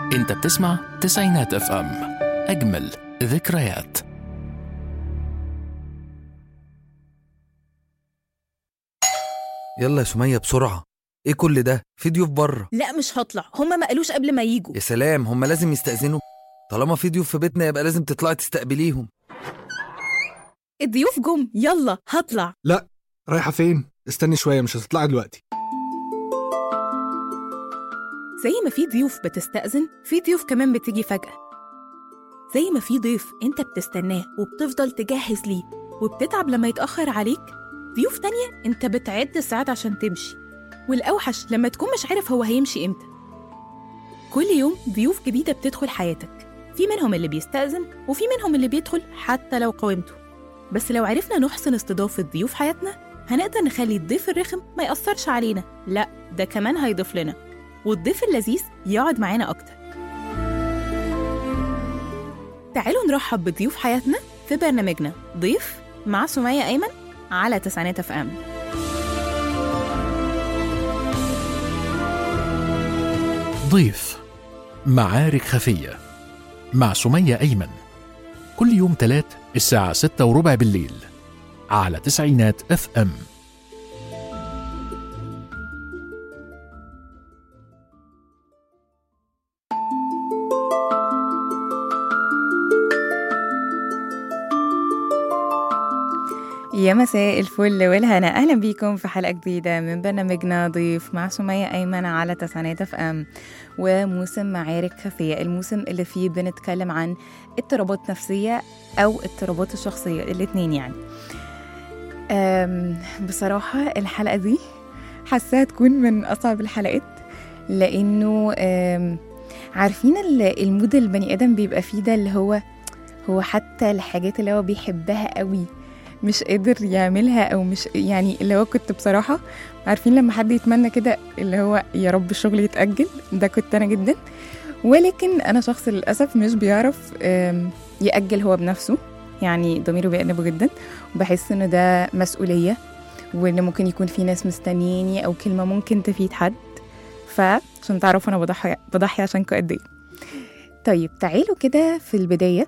انت بتسمع تسعينات اف ام اجمل ذكريات يلا يا سمية بسرعة ايه كل ده في ضيوف بره لا مش هطلع هما ما قالوش قبل ما يجوا يا سلام هم لازم يستأذنوا طالما في ضيوف في بيتنا يبقى لازم تطلعي تستقبليهم الضيوف جم يلا هطلع لا رايحة فين؟ استني شوية مش هتطلعي دلوقتي زي ما في ضيوف بتستأذن في ضيوف كمان بتيجي فجأة زي ما في ضيف انت بتستناه وبتفضل تجهز ليه وبتتعب لما يتأخر عليك ضيوف تانية انت بتعد الساعات عشان تمشي والأوحش لما تكون مش عارف هو هيمشي امتى كل يوم ضيوف جديدة بتدخل حياتك في منهم اللي بيستأذن وفي منهم اللي بيدخل حتى لو قاومته بس لو عرفنا نحسن استضافة ضيوف حياتنا هنقدر نخلي الضيف الرخم ما يأثرش علينا لا ده كمان هيضيف لنا والضيف اللذيذ يقعد معانا أكتر تعالوا نرحب بضيوف حياتنا في برنامجنا ضيف مع سمية أيمن على تسعينات اف ام ضيف معارك خفية مع سمية أيمن كل يوم تلات الساعة ستة وربع بالليل على تسعينات اف ام يا مساء الفل والهنا اهلا بيكم في حلقه جديده من برنامجنا ضيف مع سميه ايمن على تسعينات اف ام وموسم معارك خفيه الموسم اللي فيه بنتكلم عن اضطرابات نفسيه او اضطرابات الشخصيه الاثنين يعني أم، بصراحه الحلقه دي حاساها تكون من اصعب الحلقات لانه أم، عارفين ال- المود البني ادم بيبقى فيه ده اللي هو هو حتى الحاجات اللي هو بيحبها قوي مش قادر يعملها او مش يعني اللي هو كنت بصراحه عارفين لما حد يتمنى كده اللي هو يا رب الشغل يتاجل ده كنت انا جدا ولكن انا شخص للاسف مش بيعرف آم، ياجل هو بنفسه يعني ضميره بيأنبه جدا وبحس ان ده مسؤوليه وان ممكن يكون في ناس مستنياني او كلمه ممكن تفيد حد فعشان تعرفوا انا بضحي بضحي عشانكم قد ايه طيب تعالوا كده في البدايه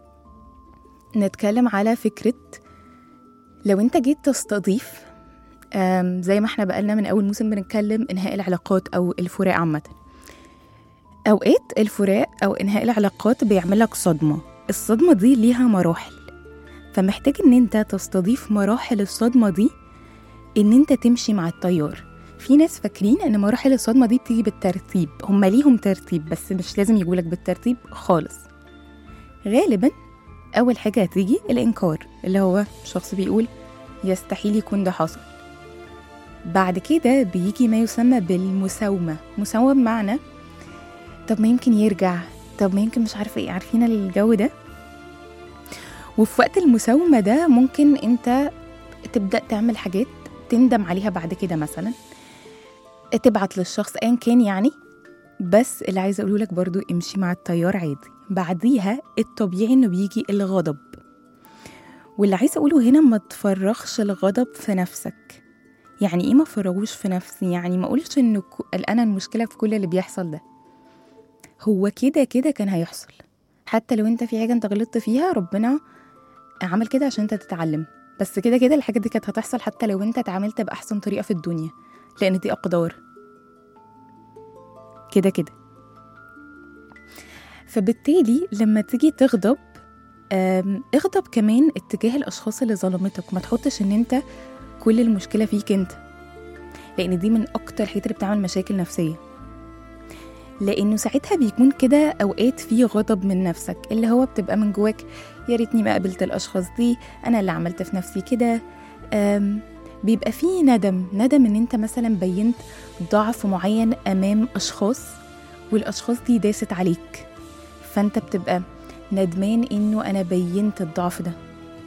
نتكلم على فكره لو انت جيت تستضيف آم، زي ما احنا بقالنا من اول موسم بنتكلم انهاء العلاقات او الفراق عامه اوقات الفراق او انهاء العلاقات بيعمل لك صدمه الصدمه دي ليها مراحل فمحتاج ان انت تستضيف مراحل الصدمه دي ان انت تمشي مع التيار في ناس فاكرين ان مراحل الصدمه دي بتيجي بالترتيب هم ليهم ترتيب بس مش لازم يجولك بالترتيب خالص غالبا اول حاجه هتيجي الانكار اللي هو شخص بيقول يستحيل يكون ده حصل بعد كده بيجي ما يسمى بالمساومة مساومة بمعنى طب ما يمكن يرجع طب ما يمكن مش عارفة ايه عارفين الجو ده وفي وقت المساومة ده ممكن انت تبدأ تعمل حاجات تندم عليها بعد كده مثلا تبعت للشخص ايا كان يعني بس اللي عايزة اقوله لك برضو امشي مع التيار عادي بعديها الطبيعي انه بيجي الغضب واللي عايزه اقوله هنا ما تفرغش الغضب في نفسك يعني ايه ما فرغوش في نفسي يعني ما اقولش انه ك- انا المشكله في كل اللي بيحصل ده هو كده كده كان هيحصل حتى لو انت في حاجه انت غلطت فيها ربنا عمل كده عشان انت تتعلم بس كده كده الحاجه دي كانت هتحصل حتى لو انت اتعاملت باحسن طريقه في الدنيا لان دي اقدار كده كده فبالتالي لما تيجي تغضب أم، اغضب كمان اتجاه الاشخاص اللي ظلمتك ما تحطش ان انت كل المشكله فيك انت لان دي من اكتر الحاجات اللي بتعمل مشاكل نفسيه لانه ساعتها بيكون كده اوقات في غضب من نفسك اللي هو بتبقى من جواك يا ريتني ما قابلت الاشخاص دي انا اللي عملت في نفسي كده أم، بيبقى في ندم ندم ان انت مثلا بينت ضعف معين امام اشخاص والاشخاص دي داست عليك فانت بتبقى ندمان انه انا بينت الضعف ده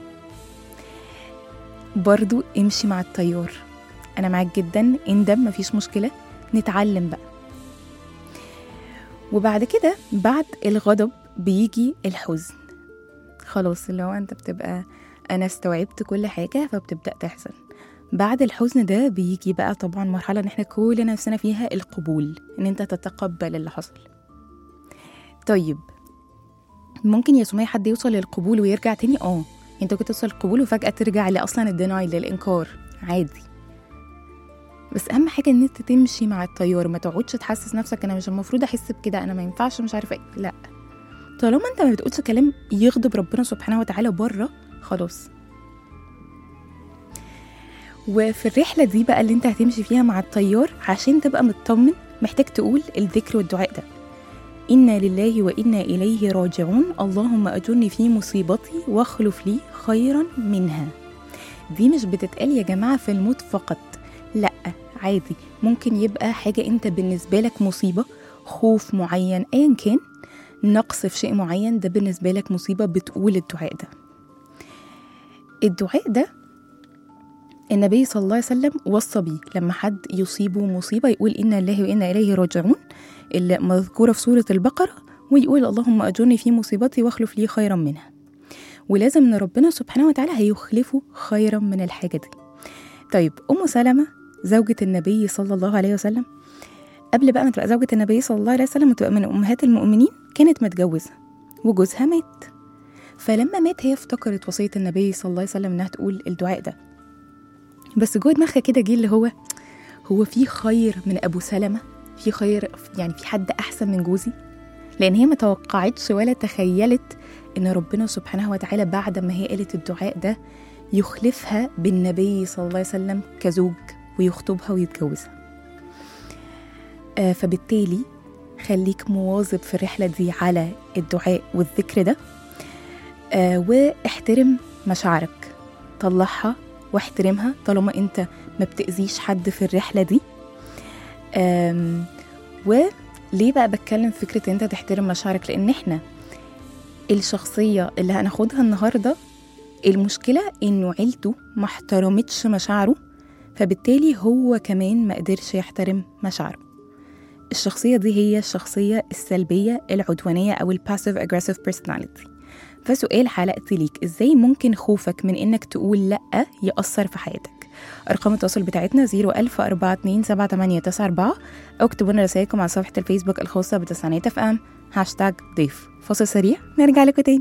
برضو امشي مع التيار انا معاك جدا اندم مفيش مشكله نتعلم بقى وبعد كده بعد الغضب بيجي الحزن خلاص اللي هو انت بتبقى انا استوعبت كل حاجه فبتبدا تحزن بعد الحزن ده بيجي بقى طبعا مرحله ان احنا كلنا نفسنا فيها القبول ان انت تتقبل اللي حصل طيب ممكن يا سمية حد يوصل للقبول ويرجع تاني اه انت كنت توصل للقبول وفجأة ترجع لأصلا الديناي للإنكار عادي بس أهم حاجة إن أنت تمشي مع التيار ما تقعدش تحسس نفسك أنا مش المفروض أحس بكده أنا ما ينفعش مش عارفة إيه لا طالما أنت ما بتقولش كلام يغضب ربنا سبحانه وتعالى بره خلاص وفي الرحلة دي بقى اللي انت هتمشي فيها مع التيار عشان تبقى مطمن محتاج تقول الذكر والدعاء ده إنا لله وإنا إليه راجعون اللهم أجرني في مصيبتي واخلف لي خيرا منها دي مش بتتقال يا جماعة في الموت فقط لأ عادي ممكن يبقى حاجة انت بالنسبة لك مصيبة خوف معين أيا كان نقص في شيء معين ده بالنسبة لك مصيبة بتقول الدعاء ده الدعاء ده النبي صلى الله عليه وسلم وصى بيه لما حد يصيبه مصيبة يقول إنا لله وإنا إليه راجعون اللي مذكورة في سورة البقرة ويقول اللهم أجرني في مصيبتي واخلف لي خيرا منها ولازم ان ربنا سبحانه وتعالى هيخلفه خيرا من الحاجة دي طيب أم سلمة زوجة النبي صلى الله عليه وسلم قبل بقى ما تبقى زوجة النبي صلى الله عليه وسلم وتبقى من أمهات المؤمنين كانت متجوزة وجوزها مات فلما مات هي افتكرت وصية النبي صلى الله عليه وسلم إنها تقول الدعاء ده بس جوه دماغها كده جه اللي هو هو في خير من أبو سلمة في خير يعني في حد أحسن من جوزي لأن هي ما توقعتش ولا تخيلت إن ربنا سبحانه وتعالى بعد ما هي قالت الدعاء ده يخلفها بالنبي صلى الله عليه وسلم كزوج ويخطبها ويتجوزها آه فبالتالي خليك مواظب في الرحلة دي على الدعاء والذكر ده آه واحترم مشاعرك طلعها واحترمها طالما انت ما بتأذيش حد في الرحلة دي آم، وليه بقى بتكلم في فكرة ان انت تحترم مشاعرك لان احنا الشخصية اللي هناخدها النهاردة المشكلة انه عيلته ما احترمتش مشاعره فبالتالي هو كمان ما قدرش يحترم مشاعره الشخصية دي هي الشخصية السلبية العدوانية أو الباسيف aggressive personality فسؤال حلقتي ليك ازاي ممكن خوفك من انك تقول لأ يأثر في حياتك أرقام التواصل بتاعتنا 010427894 أو اكتبوا لنا رسائلكم على صفحة الفيسبوك الخاصة بتسعينات اف ام هاشتاج ضيف فاصل سريع نرجع لكم تاني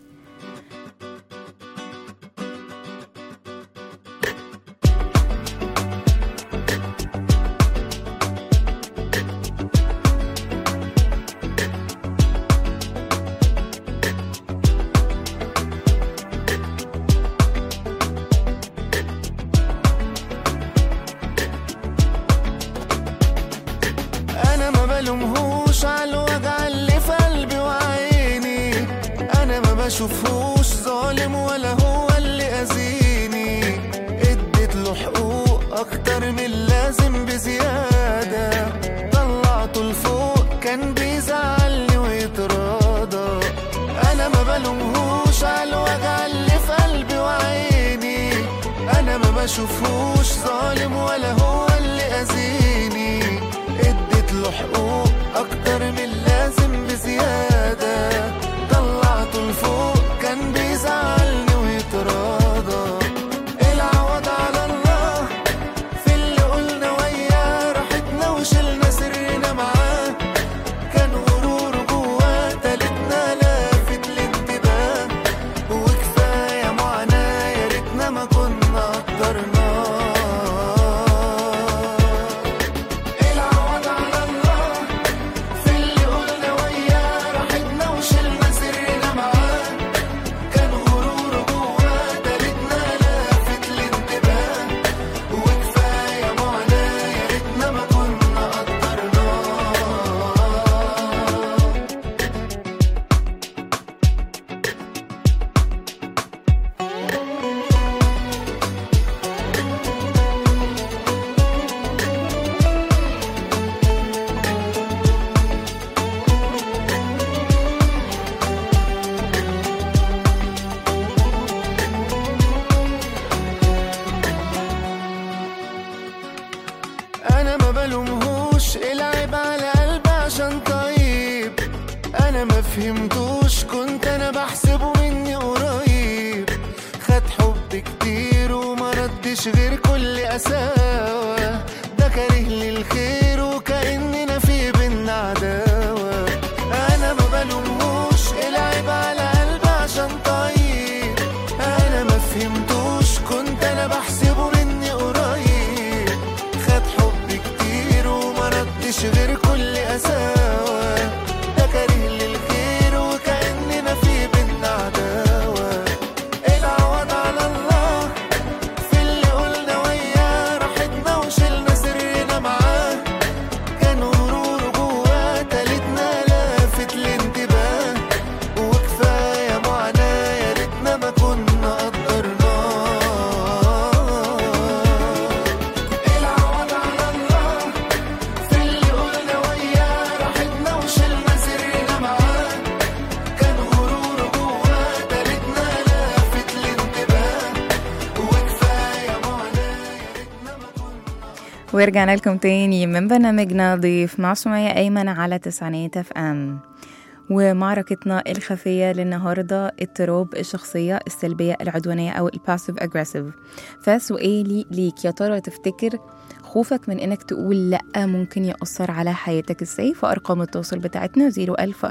انا ما بلومهوش على الوجع اللي في قلبي وعيني انا ما بشوفهوش ظالم ولا هو اللي اذيني اديت له حقوق اكتر من اللازم بزياده طلعته لفوق كان بيزعلني ويتراضى انا ما بلومهوش على الوجع اللي في قلبي وعيني انا ما بشوفهوش ظالم ولا هو اللي اذيني اديت له حقوق اكتر من اللازم بزياده طلعته لفوق كان بيزعلني ويتراضى العوض على الله في اللي قلنا وياه راحتنا وشلنا سرنا معاه كان غرور جواه تالتنا لافت الانتباه وكفايه معاناه يا ريتنا ما كنا قدرناه العوض على الله في اللي قلنا وياه راحتنا وشلنا سرنا معاه كان غرور جواه تالتنا لافت الانتباه وكفايه معاناه يا ريتنا ما كنا قدرناه انا ما بلومهوش العيب على قلبي عشان طيب انا ما فهمتوش كنت انا بحسبه مني قريب خد حب كتير وما ردش غير كل قساوة ده كاره لي الخير وكأننا في بينا عداوة انا ما بلومهوش ملوش غير كل قساوة ده كاره للخير وكأننا في بينا عداوة العوض على الله في اللي قلنا وياه راحتنا وشلنا سرنا معاه كان غروره جواه تالتنا لافت الانتباه وكفاية معاناة يا ريتنا ما كنا قدرناه العوض على الله في اللي قلنا وياه راحتنا وشلنا سرنا معاه كان غروره جواه تالتنا لافت الانتباه وكفاية معاناة يا ريتنا ما كنا ورجعنا لكم تاني من برنامجنا ضيف مع سمية أيمن على تسعينات اف ام ومعركتنا الخفية للنهاردة اضطراب الشخصية السلبية العدوانية أو الباسيف أجريسيف فسؤالي ليك يا ترى تفتكر خوفك من إنك تقول لأ ممكن يأثر على حياتك إزاي فأرقام التواصل بتاعتنا 010427894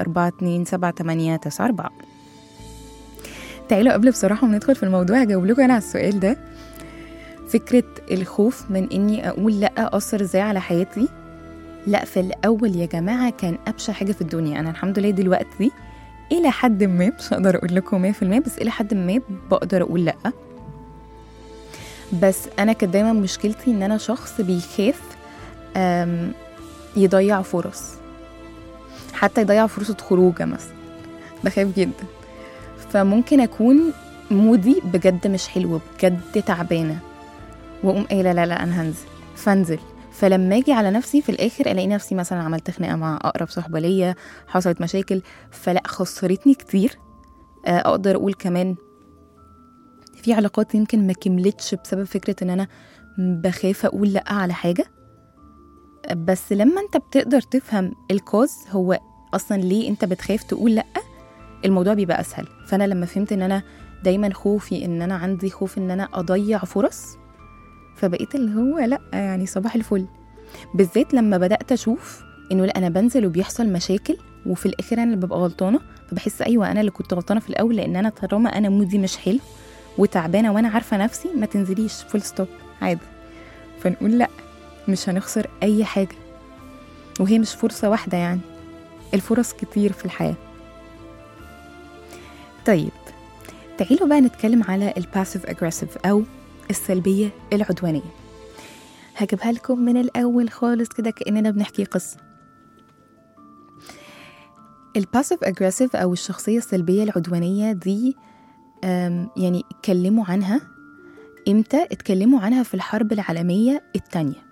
تعالوا قبل بصراحة ما ندخل في الموضوع هجاوب لكم أنا على السؤال ده فكرة الخوف من إني أقول لأ أثر إزاي على حياتي لا في الأول يا جماعة كان أبشع حاجة في الدنيا أنا الحمد لله دلوقتي إلى حد ما مش هقدر أقول لكم 100% بس إلى حد ما بقدر أقول لأ بس أنا كانت دايما مشكلتي إن أنا شخص بيخاف أم، يضيع فرص حتى يضيع فرصة خروجة مثلا بخاف جدا فممكن أكون مودي بجد مش حلو بجد تعبانة وأقوم قايلة لا لا أنا هنزل فانزل فلما اجي على نفسي في الاخر الاقي نفسي مثلا عملت خناقه مع اقرب صاحبه ليا حصلت مشاكل فلا خسرتني كتير آه، اقدر اقول كمان في علاقات يمكن ما كملتش بسبب فكره ان انا بخاف اقول لا على حاجه بس لما انت بتقدر تفهم الكوز هو اصلا ليه انت بتخاف تقول لا الموضوع بيبقى اسهل فانا لما فهمت ان انا دايما خوفي ان انا عندي خوف ان انا اضيع فرص فبقيت اللي هو لا يعني صباح الفل بالذات لما بدات اشوف انه لا انا بنزل وبيحصل مشاكل وفي الاخر انا اللي ببقى غلطانه فبحس ايوه انا اللي كنت غلطانه في الاول لان انا طالما انا مودي مش حلو وتعبانه وانا عارفه نفسي ما تنزليش فول ستوب عادي فنقول لا مش هنخسر اي حاجه وهي مش فرصه واحده يعني الفرص كتير في الحياه طيب تعالوا بقى نتكلم على الباسيف اجريسيف او السلبيه العدوانيه هجيبها لكم من الاول خالص كده كاننا بنحكي قصه الباسيف اجريسيف او الشخصيه السلبيه العدوانيه دي أم، يعني اتكلموا عنها امتى اتكلموا عنها في الحرب العالميه الثانيه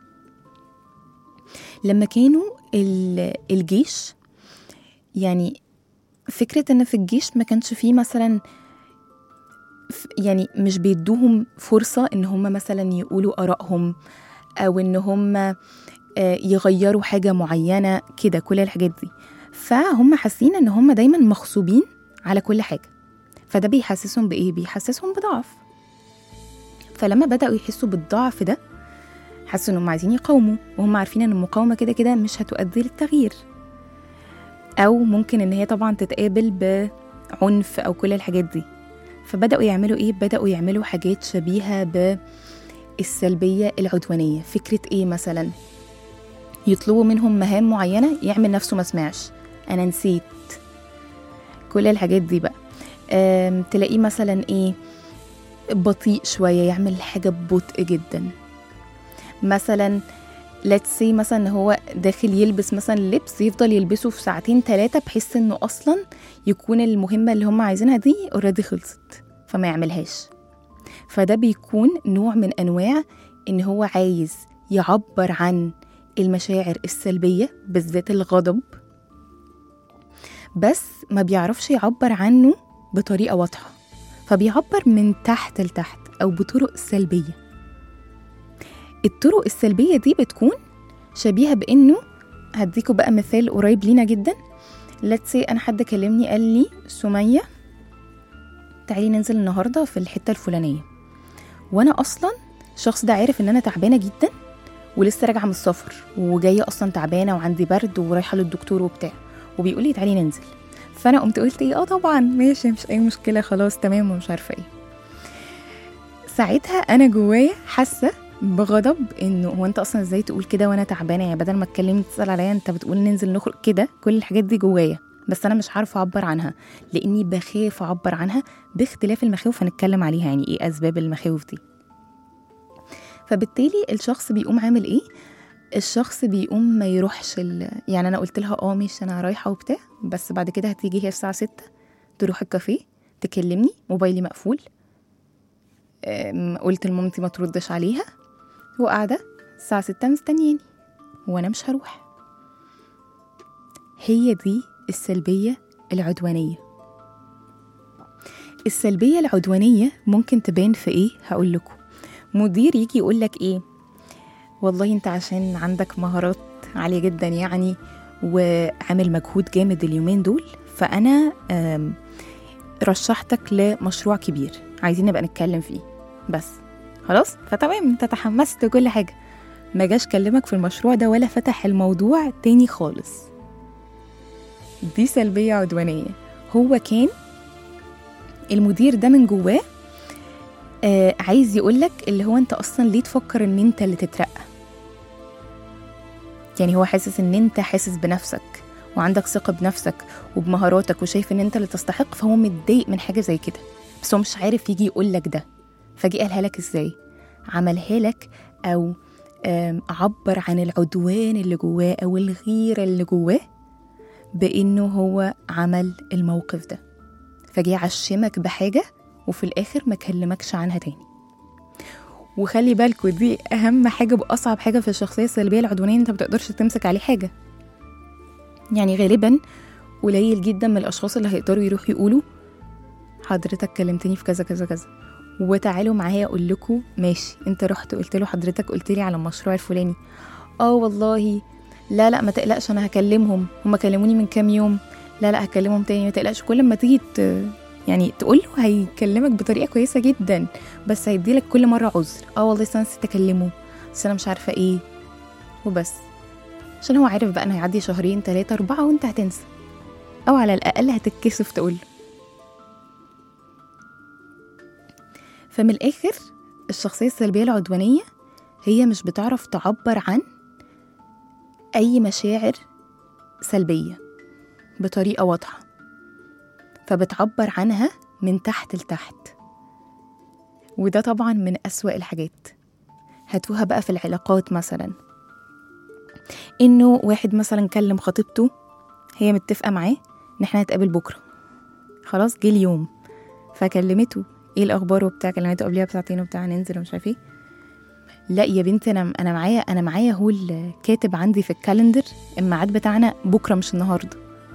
لما كانوا ال- الجيش يعني فكره ان في الجيش ما كانش فيه مثلا ف- يعني مش بيدوهم فرصه ان هم مثلا يقولوا ارائهم او ان هم آه، يغيروا حاجه معينه كده كل الحاجات دي فهم حاسين ان هم دايما مغصوبين على كل حاجه فده بيحسسهم بايه بيحسسهم بضعف فلما بداوا يحسوا بالضعف ده حسوا انهم عايزين يقاوموا وهم عارفين ان المقاومه كده كده مش هتؤدي للتغيير او ممكن ان هي طبعا تتقابل بعنف او كل الحاجات دي فبداوا يعملوا ايه بداوا يعملوا حاجات شبيهه بالسلبيه العدوانيه فكره ايه مثلا يطلبوا منهم مهام معينه يعمل نفسه ما سمعش انا نسيت كل الحاجات دي بقى أم، تلاقيه مثلا ايه بطيء شويه يعمل الحاجه ببطء جدا مثلا let's say مثلا ان هو داخل يلبس مثلا لبس يفضل يلبسه في ساعتين ثلاثة بحيث انه اصلا يكون المهمة اللي هم عايزينها دي اوريدي خلصت فما يعملهاش فده بيكون نوع من انواع ان هو عايز يعبر عن المشاعر السلبية بالذات الغضب بس ما بيعرفش يعبر عنه بطريقة واضحة فبيعبر من تحت لتحت أو بطرق سلبية الطرق السلبية دي بتكون شبيهة بإنه هديكوا بقى مثال قريب لينا جدا let's say أنا حد كلمني قال لي سمية تعالي ننزل النهاردة في الحتة الفلانية وأنا أصلا الشخص ده عارف إن أنا تعبانة جدا ولسه راجعة من السفر وجاية أصلا تعبانة وعندي برد ورايحة للدكتور وبتاع وبيقول لي تعالي ننزل فأنا قمت قلت إيه آه طبعا ماشي مش أي مشكلة خلاص تمام ومش عارفة إيه ساعتها أنا جوايا حاسة بغضب انه هو انت اصلا ازاي تقول كده وانا تعبانه يعني بدل ما تكلمني تسال عليا انت بتقول ننزل نخرج كده كل الحاجات دي جوايا بس انا مش عارفه اعبر عنها لاني بخاف اعبر عنها باختلاف المخاوف هنتكلم عليها يعني ايه اسباب المخاوف دي فبالتالي الشخص بيقوم عامل ايه الشخص بيقوم ما يروحش ال... يعني انا قلت لها اه ماشي انا رايحه وبتاع بس بعد كده هتيجي هي الساعه 6 تروح الكافيه تكلمني موبايلي مقفول أم، قلت لمامتي ما تردش عليها وقاعده الساعه 6 مستنياني وانا مش هروح هي دي السلبيه العدوانيه السلبيه العدوانيه ممكن تبان في ايه هقول لكم مدير يجي يقول لك ايه والله انت عشان عندك مهارات عاليه جدا يعني وعامل مجهود جامد اليومين دول فانا آم، رشحتك لمشروع كبير عايزين نبقى نتكلم فيه بس خلاص فتمام انت تحمست وكل حاجه ما جاش كلمك في المشروع ده ولا فتح الموضوع تاني خالص دي سلبيه عدوانيه هو كان المدير ده من جواه آه عايز يقولك اللي هو انت اصلا ليه تفكر ان انت اللي تترقى يعني هو حاسس ان انت حاسس بنفسك وعندك ثقة بنفسك وبمهاراتك وشايف ان انت اللي تستحق فهو متضايق من حاجة زي كده بس هو مش عارف يجي يقولك ده فجي قالها لك ازاي عملها لك او آم، عبر عن العدوان اللي جواه او الغيرة اللي جواه بانه هو عمل الموقف ده فجي عشمك بحاجة وفي الآخر ما كلمكش عنها تاني وخلي بالكوا دي أهم حاجة وأصعب حاجة في الشخصية السلبية العدوانية إن أنت متقدرش تمسك عليه حاجة يعني غالبا قليل جدا من الأشخاص اللي هيقدروا يروحوا يقولوا حضرتك كلمتني في كذا كذا كذا وتعالوا معايا أقول لكم ماشي أنت رحت قلت له حضرتك قلت لي على المشروع الفلاني اه والله لا لا ما تقلقش أنا هكلمهم هما كلموني من كام يوم لا لا هكلمهم تاني ما تقلقش كل ما تيجي ت- يعني تقول له هيكلمك بطريقه كويسه جدا بس هيديلك كل مره عذر اه والله أصل انا نسيت اكلمه بس انا مش عارفه ايه وبس عشان هو عارف بقى انه هيعدي شهرين تلاتة أربعة وانت هتنسى أو على الأقل هتتكسف تقول فمن الآخر الشخصية السلبية العدوانية هي مش بتعرف تعبر عن أي مشاعر سلبية بطريقة واضحة فبتعبر عنها من تحت لتحت وده طبعا من أسوأ الحاجات هاتوها بقى في العلاقات مثلا إنه واحد مثلا كلم خطيبته هي متفقة معاه إن احنا هنتقابل بكرة خلاص جه اليوم فكلمته ايه الأخبار وبتاع كلمته قبلها بساعتين وبتاع ننزل ومش عارف ايه لا يا بنتي انا انا معايا انا معايا هو الكاتب عندي في الكالندر الميعاد بتاعنا بكره مش النهارده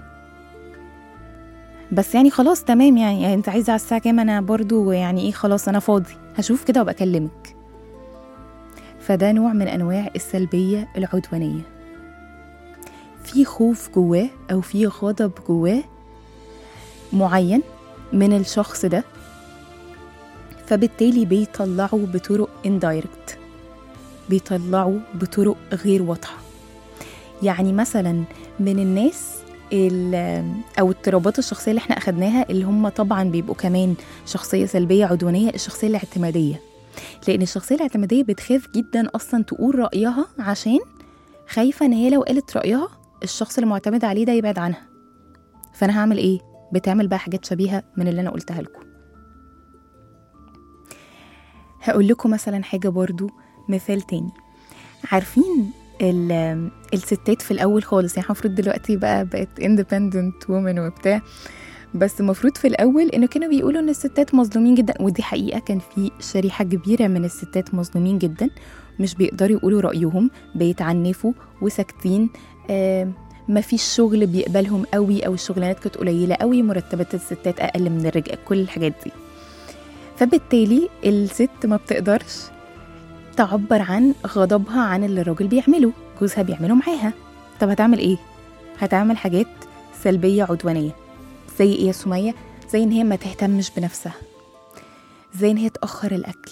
بس يعني خلاص تمام يعني, يعني انت عايزه على الساعه كام انا برضو يعني ايه خلاص انا فاضي هشوف كده وابقى اكلمك فده نوع من انواع السلبيه العدوانيه في خوف جواه او في غضب جواه معين من الشخص ده فبالتالي بيطلعه بطرق indirect بيطلعه بطرق غير واضحة يعني مثلا من الناس ال- او اضطرابات الشخصيه اللي احنا اخدناها اللي هم طبعا بيبقوا كمان شخصيه سلبيه عدوانيه الشخصيه الاعتماديه لان الشخصيه الاعتماديه بتخاف جدا اصلا تقول رايها عشان خايفه ان هي لو قالت رايها الشخص اللي معتمد عليه ده يبعد عنها فانا هعمل ايه بتعمل بقى حاجات شبيهه من اللي انا قلتها لكم هقول لكم مثلا حاجه برضو مثال تاني عارفين ال- الستات في الاول خالص يعني المفروض دلوقتي بقى بقت independent woman وبتاع بس المفروض في الاول انه كانوا بيقولوا ان الستات مظلومين جدا ودي حقيقه كان في شريحه كبيره من الستات مظلومين جدا مش بيقدروا يقولوا رايهم بيتعنفوا وساكتين آه مفيش شغل بيقبلهم قوي او الشغلانات كانت قليله قوي مرتبات الستات اقل من الرجال كل الحاجات دي فبالتالي الست ما بتقدرش تعبر عن غضبها عن اللي الراجل بيعمله جوزها بيعمله معاها طب هتعمل ايه هتعمل حاجات سلبية عدوانية زي ايه يا سمية زي ان هي ما تهتمش بنفسها زي ان هي تأخر الأكل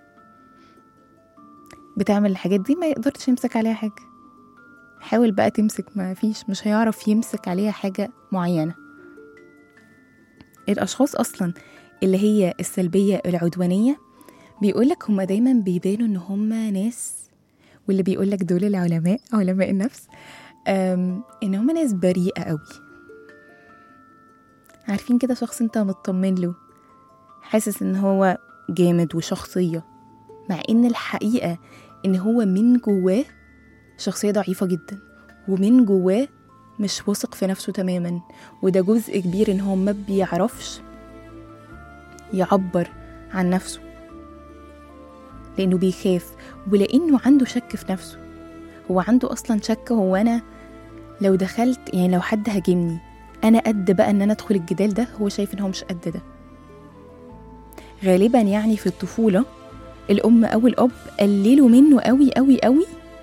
بتعمل الحاجات دي ما يقدرش يمسك عليها حاجة حاول بقى تمسك ما فيش مش هيعرف يمسك عليها حاجة معينة الأشخاص أصلا اللي هي السلبية العدوانية بيقولك هما دايما بيبانوا ان هما ناس واللي بيقولك دول العلماء علماء النفس أم، ان هما ناس بريئة قوي عارفين كده شخص انت مطمن له حاسس ان هو جامد وشخصية مع ان الحقيقة ان هو من جواه شخصية ضعيفة جدا ومن جواه مش واثق في نفسه تماما وده جزء كبير ان هو ما بيعرفش يعبر عن نفسه لانه بيخاف ولانه عنده شك في نفسه هو عنده اصلا شك هو انا لو دخلت يعني لو حد هاجمني انا قد بقى ان انا ادخل الجدال ده هو شايف ان هو مش قد ده غالبا يعني في الطفولة الأم أو الأب قللوا منه قوي قوي قوي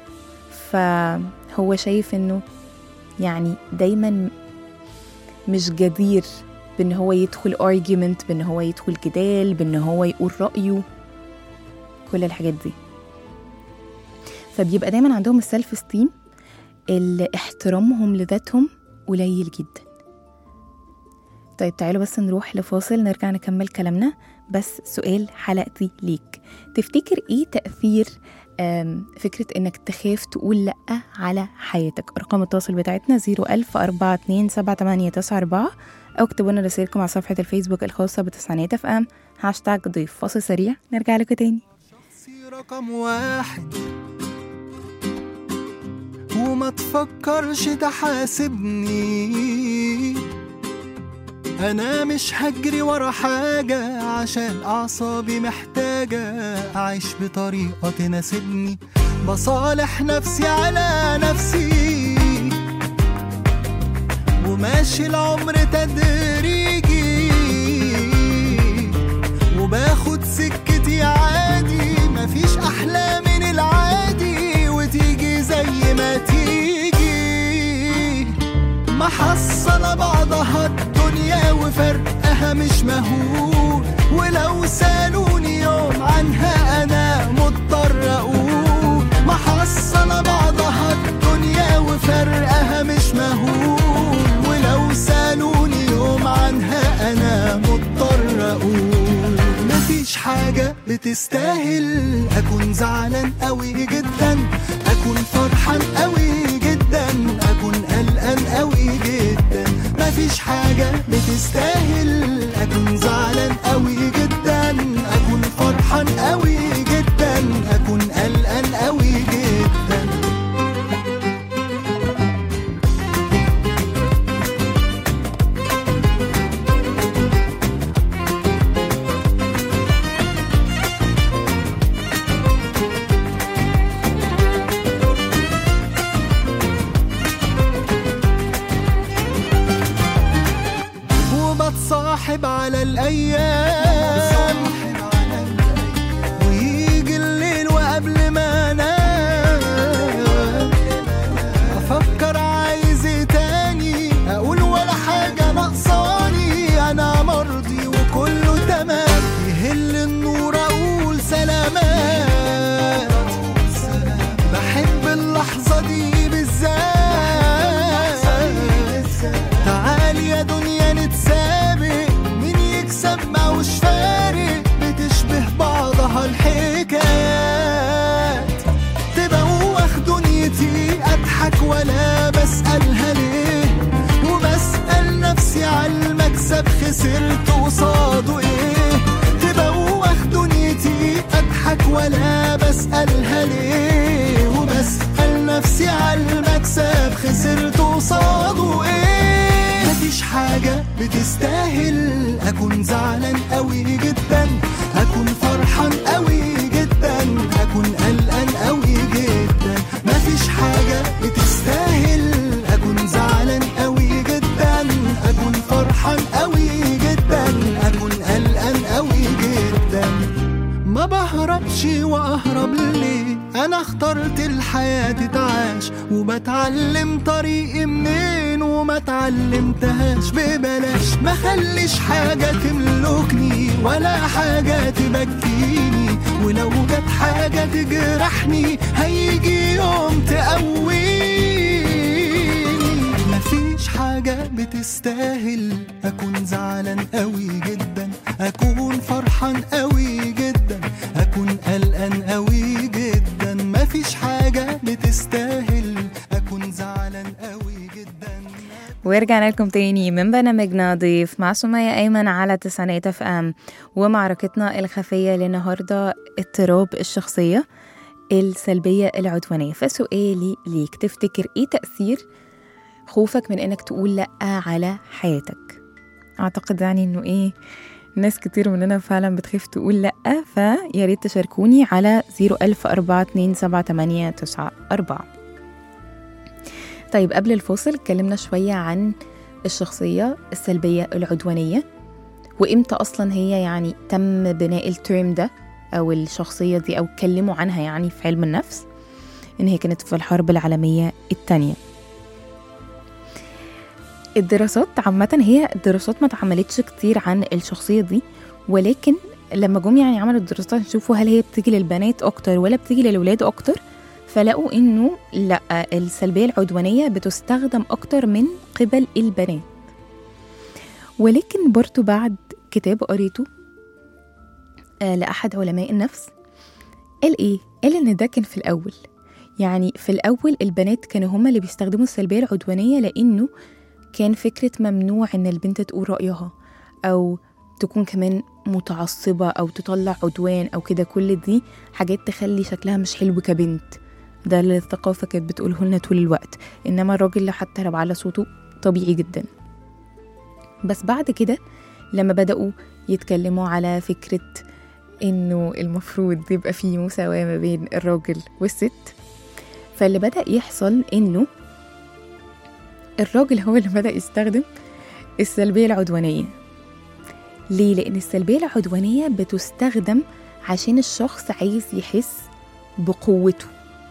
فهو شايف إنه يعني دايما مش جدير بإن هو يدخل argument بإن هو يدخل جدال بإن هو يقول رأيه كل الحاجات دي فبيبقى دايما عندهم السلف استيم اللي احترامهم لذاتهم قليل جدا طيب تعالوا بس نروح لفاصل نرجع نكمل كلامنا بس سؤال حلقتي ليك تفتكر ايه تأثير آم، فكرة انك تخاف تقول لأ على حياتك ارقام التواصل بتاعتنا 010427894 او اكتبوا لنا رسائلكم على صفحة الفيسبوك الخاصة بتسعينات اف ام هاشتاج ضيف فاصل سريع نرجع لكم تاني شخصي رقم واحد وما تفكرش تحاسبني انا مش هجري ورا حاجة عشان اعصابي محتاجة اعيش بطريقة تناسبني بصالح نفسي على نفسي وماشي العمر تدريجي وباخد سكتي عادي مفيش احلى من العادي وتيجي زي ما تيجي محصلة بعضها الدنيا وفرقها مش مهول ولو سالوني يوم عنها انا مضطر اقول محصلة بعضها الدنيا وفرقها مش مهول ولو سالوني يوم عنها انا مضطر اقول مفيش حاجة بتستاهل أكون زعلان قوي جدا أكون فرحان قوي جدا أكون قلقان قوي جدا مفيش حاجة بتستاهل أكون زعلان قوي جدا أكون فرحان قوي جدا أكون قلقان قوي جدا وبتصاحب على الأيام ويجي الليل وقبل ما انام افكر عايز ايه تاني اقول ولا حاجه ناقصاني انا مرضي وكله تمام يهل النور اقول سلامات بحب اللحظه دي بالذات تعالي يا دنيا نتسابق مين يكسب ما وش فارق بتشبه بعضها الحكايات تبوخ دنيتي اضحك ولا بسألها ليه وبسأل نفسي على المكسب خسرت قصاده ايه تبوخ دنيتي اضحك ولا بسألها ليه وبسأل نفسي على المكسب خسرت قصاده ايه مفيش حاجة بتستاهل أكون زعلان قوي جدا أكون فرحان قوي جدا أكون قلقان قوي جدا مفيش حاجة بتستاهل أكون زعلان قوي جدا أكون فرحان قوي جدا أكون قلقان قوي جدا ما بهربش واهرب ليه انا اخترت الحياة تتعاش وبتعلم طريقي منين وما اتعلمتهاش ببلاش ما خليش حاجة تملكني ولا حاجة تبكيني ولو جت حاجة تجرحني هيجي يوم تقويني مفيش حاجة بتستاهل أكون زعلان قوي جدا أكون فرحان قوي جدا أكون ورجعنا لكم تاني من برنامجنا ضيف مع سمية أيمن على تسعينات اف ام ومعركتنا الخفية للنهاردة اضطراب الشخصية السلبية العدوانية فسؤالي ليك تفتكر ايه تأثير خوفك من انك تقول لأ على حياتك اعتقد يعني انه ايه ناس كتير مننا فعلا بتخاف تقول لأ فيا ريت تشاركوني على 010427894 طيب قبل الفاصل اتكلمنا شوية عن الشخصية السلبية العدوانية وإمتى أصلا هي يعني تم بناء الترم ده أو الشخصية دي أو اتكلموا عنها يعني في علم النفس إن هي كانت في الحرب العالمية التانية الدراسات عامة هي الدراسات ما اتعملتش كتير عن الشخصية دي ولكن لما جم يعني عملوا الدراسات يشوفوا هل هي بتيجي للبنات أكتر ولا بتيجي للولاد أكتر فلقوا إنه لا السلبية العدوانية بتستخدم أكتر من قبل البنات ولكن برضو بعد كتاب قريته آه لأحد علماء النفس قال إيه؟ قال إن ده كان في الأول يعني في الأول البنات كانوا هما اللي بيستخدموا السلبية العدوانية لأنه كان فكرة ممنوع إن البنت تقول رأيها أو تكون كمان متعصبة أو تطلع عدوان أو كده كل دي حاجات تخلي شكلها مش حلو كبنت ده اللي الثقافة كانت بتقوله لنا طول الوقت إنما الراجل لو حتى لو على صوته طبيعي جدا بس بعد كده لما بدأوا يتكلموا على فكرة إنه المفروض يبقى في مساواة ما بين الراجل والست فاللي بدأ يحصل إنه الراجل هو اللي بدأ يستخدم السلبية العدوانية ليه؟ لأن السلبية العدوانية بتستخدم عشان الشخص عايز يحس بقوته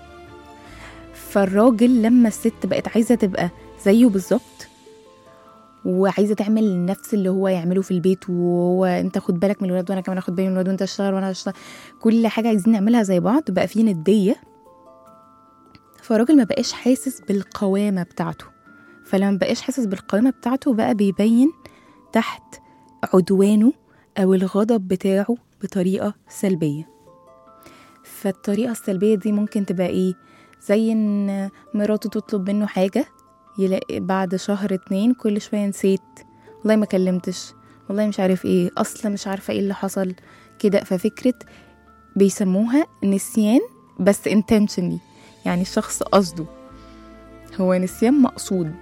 فالراجل لما الست بقت عايزة تبقى زيه بالظبط وعايزة تعمل نفس اللي هو يعمله في البيت وهو انت خد بالك من الولاد وانا كمان اخد بالي من الولاد وانت اشتغل وانا اشتغل كل حاجة عايزين نعملها زي بعض بقى في ندية فالراجل ما بقاش حاسس بالقوامة بتاعته فلما بقاش حاسس بالقوامة بتاعته بقى بيبين تحت عدوانه أو الغضب بتاعه بطريقة سلبية فالطريقة السلبية دي ممكن تبقى إيه زي إن مراته تطلب منه حاجة يلاقي بعد شهر اتنين كل شوية نسيت والله ما كلمتش والله مش عارف ايه اصلا مش عارفة ايه اللي حصل كده ففكرة بيسموها نسيان بس intentionally يعني الشخص قصده هو نسيان مقصود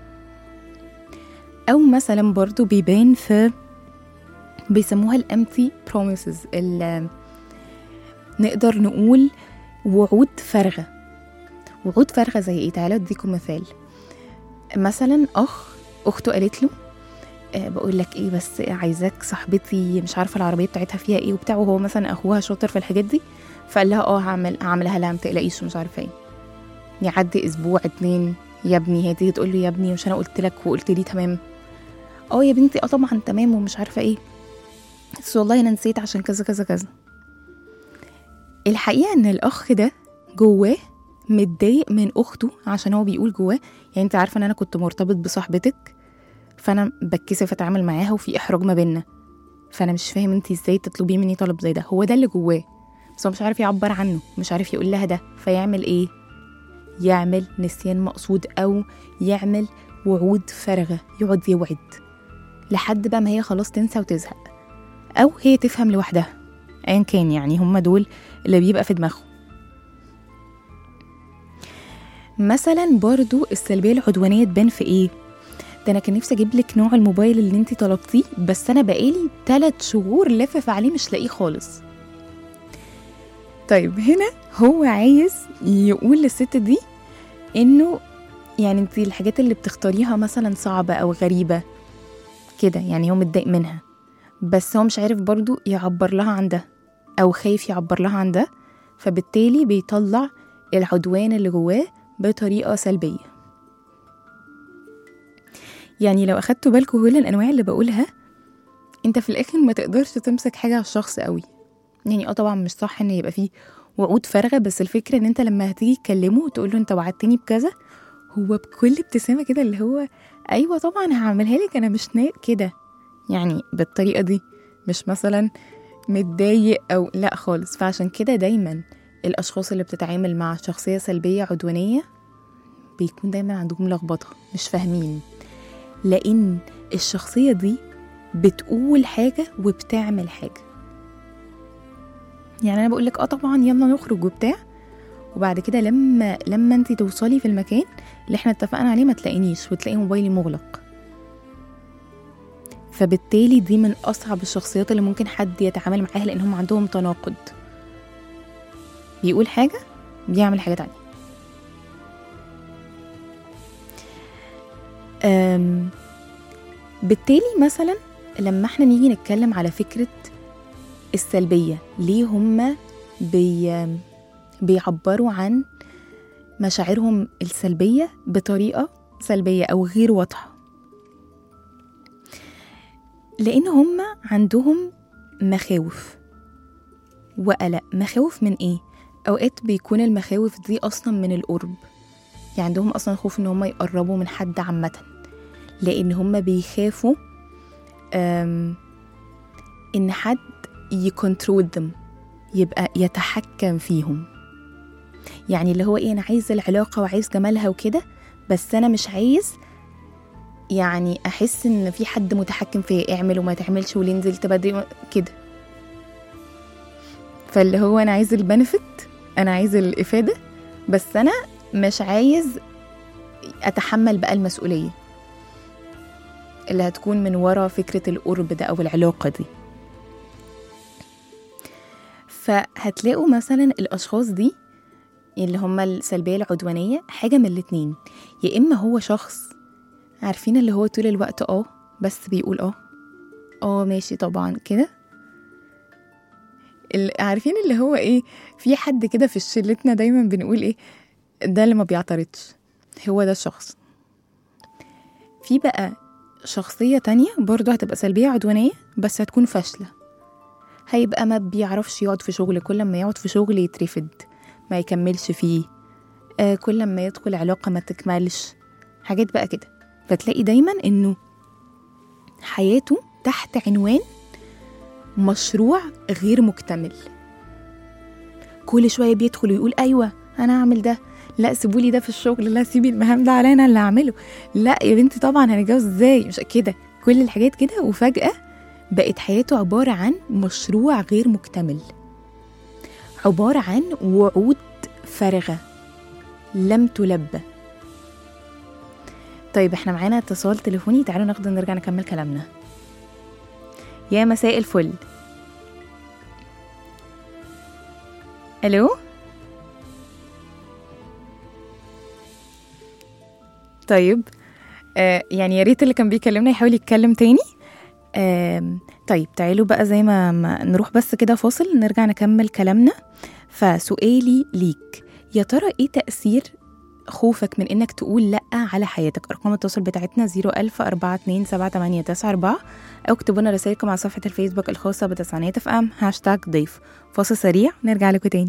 أو مثلا برضو بيبان في بيسموها الامتي بروميسز نقدر نقول وعود فارغة وعود فارغة زي ايه تعالوا اديكم مثال مثلا اخ اخته قالت له أه بقول لك ايه بس عايزاك صاحبتي مش عارفه العربيه بتاعتها فيها ايه وبتاع وهو مثلا اخوها شاطر في الحاجات دي فقال لها اه هعمل هعملها لها ما تقلقيش مش عارفه ايه يعدي اسبوع اتنين يا ابني هي تيجي تقول له يا ابني مش انا قلت لك وقلت لي تمام اه يا بنتي اه طبعا تمام ومش عارفه ايه بس والله انا نسيت عشان كذا كذا كذا الحقيقه ان الاخ ده جواه متضايق من اخته عشان هو بيقول جواه يعني انت عارفه ان انا كنت مرتبط بصاحبتك فانا بتكسف اتعامل معاها وفي احراج ما بينا فانا مش فاهم انت ازاي تطلبي مني طلب زي ده هو ده اللي جواه بس هو مش عارف يعبر عنه مش عارف يقول لها ده فيعمل ايه يعمل نسيان مقصود او يعمل وعود فارغه يقعد يوعد لحد بقى ما هي خلاص تنسى وتزهق او هي تفهم لوحدها ايا كان يعني هما دول اللي بيبقى في دماغهم مثلا برضو السلبيه العدوانيه تبان في ايه ده انا كان نفسي اجيب لك نوع الموبايل اللي انت طلبتيه بس انا بقالي 3 شهور لافف عليه مش لاقيه خالص طيب هنا هو عايز يقول للست دي انه يعني انت الحاجات اللي بتختاريها مثلا صعبة او غريبة كده يعني هو متضايق منها بس هو مش عارف برضو يعبر لها عن ده او خايف يعبر لها عن ده فبالتالي بيطلع العدوان اللي جواه بطريقة سلبية يعني لو أخدتوا بالكم كل الأنواع اللي بقولها أنت في الآخر ما تقدرش تمسك حاجة على الشخص قوي يعني اه طبعا مش صح ان يبقى فيه وعود فارغه بس الفكره ان انت لما هتيجي تكلمه وتقول له انت وعدتني بكذا هو بكل ابتسامه كده اللي هو ايوه طبعا هعملها لك انا مش ناق كده يعني بالطريقه دي مش مثلا متضايق او لا خالص فعشان كده دايما الاشخاص اللي بتتعامل مع شخصيه سلبيه عدوانيه بيكون دايما عندهم لخبطه مش فاهمين لان الشخصيه دي بتقول حاجه وبتعمل حاجه يعني انا بقول لك اه طبعا يلا نخرج وبتاع وبعد كده لما لما انت توصلي في المكان اللي احنا اتفقنا عليه ما تلاقينيش وتلاقي موبايلي مغلق فبالتالي دي من اصعب الشخصيات اللي ممكن حد يتعامل معاها لان هم عندهم تناقض بيقول حاجه بيعمل حاجه تانية أم بالتالي مثلا لما احنا نيجي نتكلم على فكره السلبيه ليه هم بي بيعبروا عن مشاعرهم السلبيه بطريقه سلبيه او غير واضحه لان هم عندهم مخاوف وقلق مخاوف من ايه اوقات بيكون المخاوف دي اصلا من القرب يعني عندهم اصلا خوف ان هم يقربوا من حد عامه لان هم بيخافوا أم، ان حد يكنترول them يبقى يتحكم فيهم يعني اللي هو ايه انا عايز العلاقه وعايز جمالها وكده بس انا مش عايز يعني احس ان في حد متحكم فيا اعمل وما تعملش واللي نزل تبدي كده فاللي هو انا عايز البنفيت انا عايز الافاده بس انا مش عايز اتحمل بقى المسؤوليه اللي هتكون من ورا فكره القرب ده او العلاقه دي فهتلاقوا مثلا الاشخاص دي اللي هم السلبيه العدوانيه حاجه من الاتنين يا اما هو شخص عارفين اللي هو طول الوقت اه بس بيقول اه اه ماشي طبعا كده ال- عارفين اللي هو ايه في حد كده في شلتنا دايما بنقول ايه ده اللي ما بيعترضش هو ده الشخص في بقى شخصية تانية برضه هتبقى سلبية عدوانية بس هتكون فاشلة هيبقى ما بيعرفش يقعد في شغل كل ما يقعد في شغل يترفد ما يكملش فيه آه كل ما يدخل علاقة ما تكملش حاجات بقى كده فتلاقي دايما انه حياته تحت عنوان مشروع غير مكتمل كل شويه بيدخل ويقول ايوه انا هعمل ده لا سيبولي ده في الشغل لا سيبي المهام ده عليا انا اللي هعمله لا يا بنتي طبعا هنتجوز ازاي مش كده كل الحاجات كده وفجاه بقت حياته عباره عن مشروع غير مكتمل عباره عن وعود فارغه لم تلبى طيب احنا معانا اتصال تليفوني تعالوا ناخده نرجع نكمل كلامنا يا مساء الفل الو طيب آه يعني يا ريت اللي كان بيكلمنا يحاول يتكلم تاني آه طيب تعالوا بقى زي ما, ما نروح بس كده فاصل نرجع نكمل كلامنا فسؤالي ليك يا ترى ايه تأثير خوفك من انك تقول لا على حياتك ارقام التواصل بتاعتنا 010427894 او اكتبوا لنا رسائلكم على صفحه الفيسبوك الخاصه بتسعينات اف ام هاشتاج ضيف فاصل سريع نرجع لكم تاني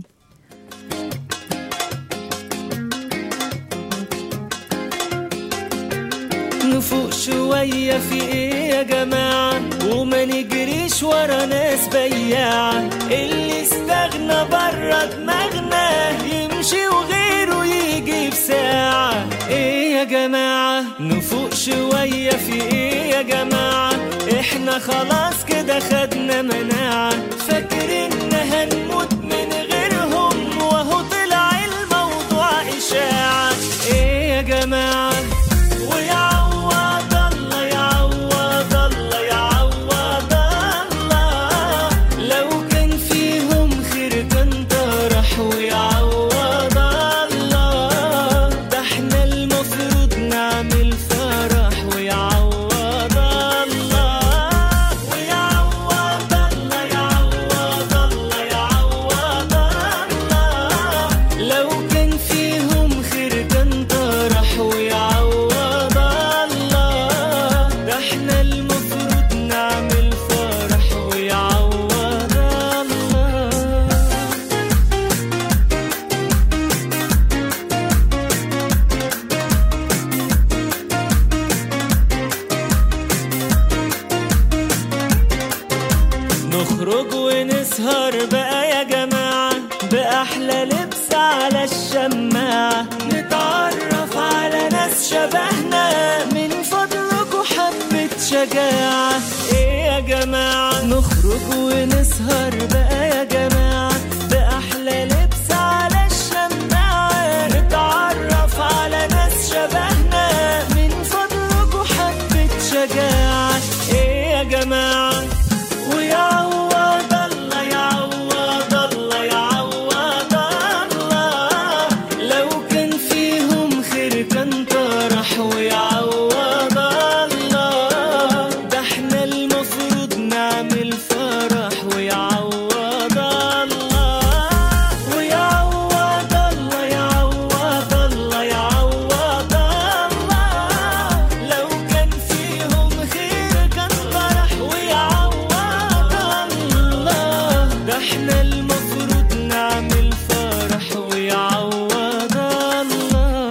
نفوق شوية في ايه يا جماعة وما نجريش ورا ناس بياعة اللي استغنى برا دماغنا يمشي وغيره يجي في ساعة ايه يا جماعة نفوق شوية في ايه يا جماعة احنا خلاص كده خدنا مناعة فاكرين هنموت من غيرهم وهو طلع الموضوع إشاعة ايه يا جماعة ويعوض الله يعوض الله يعوض الله لو كان فيهم خير كان طرح ويعوض الله ده احنا المفروض نعمل فرح ويعوض الله ويعوض الله يعوض الله يعوض الله لو كان فيهم خير كان طرح ويعوض الله ده احنا المفروض نعمل فرح ويعوض الله نخرج ونسهر بقى يا جماعة بأحلى لبس على الشماعة نتعرف على ناس شبهنا من فضلكوا شجاعة ايه يا جماعة نخرج ونسهر بقى يا جماعة بأحلى لبس على الشماعة نتعرف على ناس شبهنا من فضلكوا حبة شجاعة ايه يا جماعة ويعوض الله يعوض الله يعوض الله لو كان فيهم خير كان طرح ويعوض الله ده احنا المفروض نعمل فرح ويعوض الله ويعوض الله يعوض الله يعوض الله لو كان فيهم خير كان فرح ويعوض الله ده احنا المفروض نعمل فرح ويعوض الله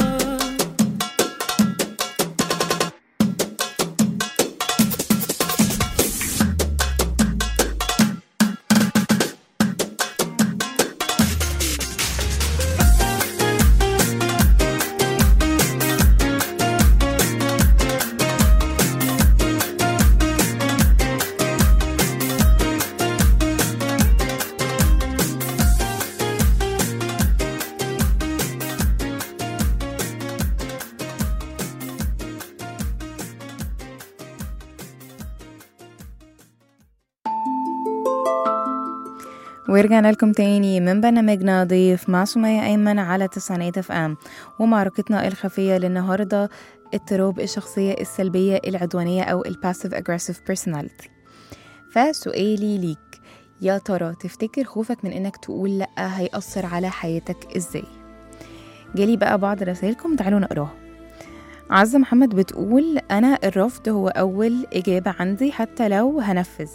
ورجعنا لكم تاني من برنامجنا ضيف مع سمية أيمن على تسعينات اف ام ومعركتنا الخفية للنهاردة اضطراب الشخصية السلبية العدوانية أو الباسيف aggressive personality فسؤالي ليك يا ترى تفتكر خوفك من إنك تقول لأ هيأثر على حياتك إزاي؟ جالي بقى بعض رسائلكم تعالوا نقراها عزة محمد بتقول أنا الرفض هو أول إجابة عندي حتى لو هنفذ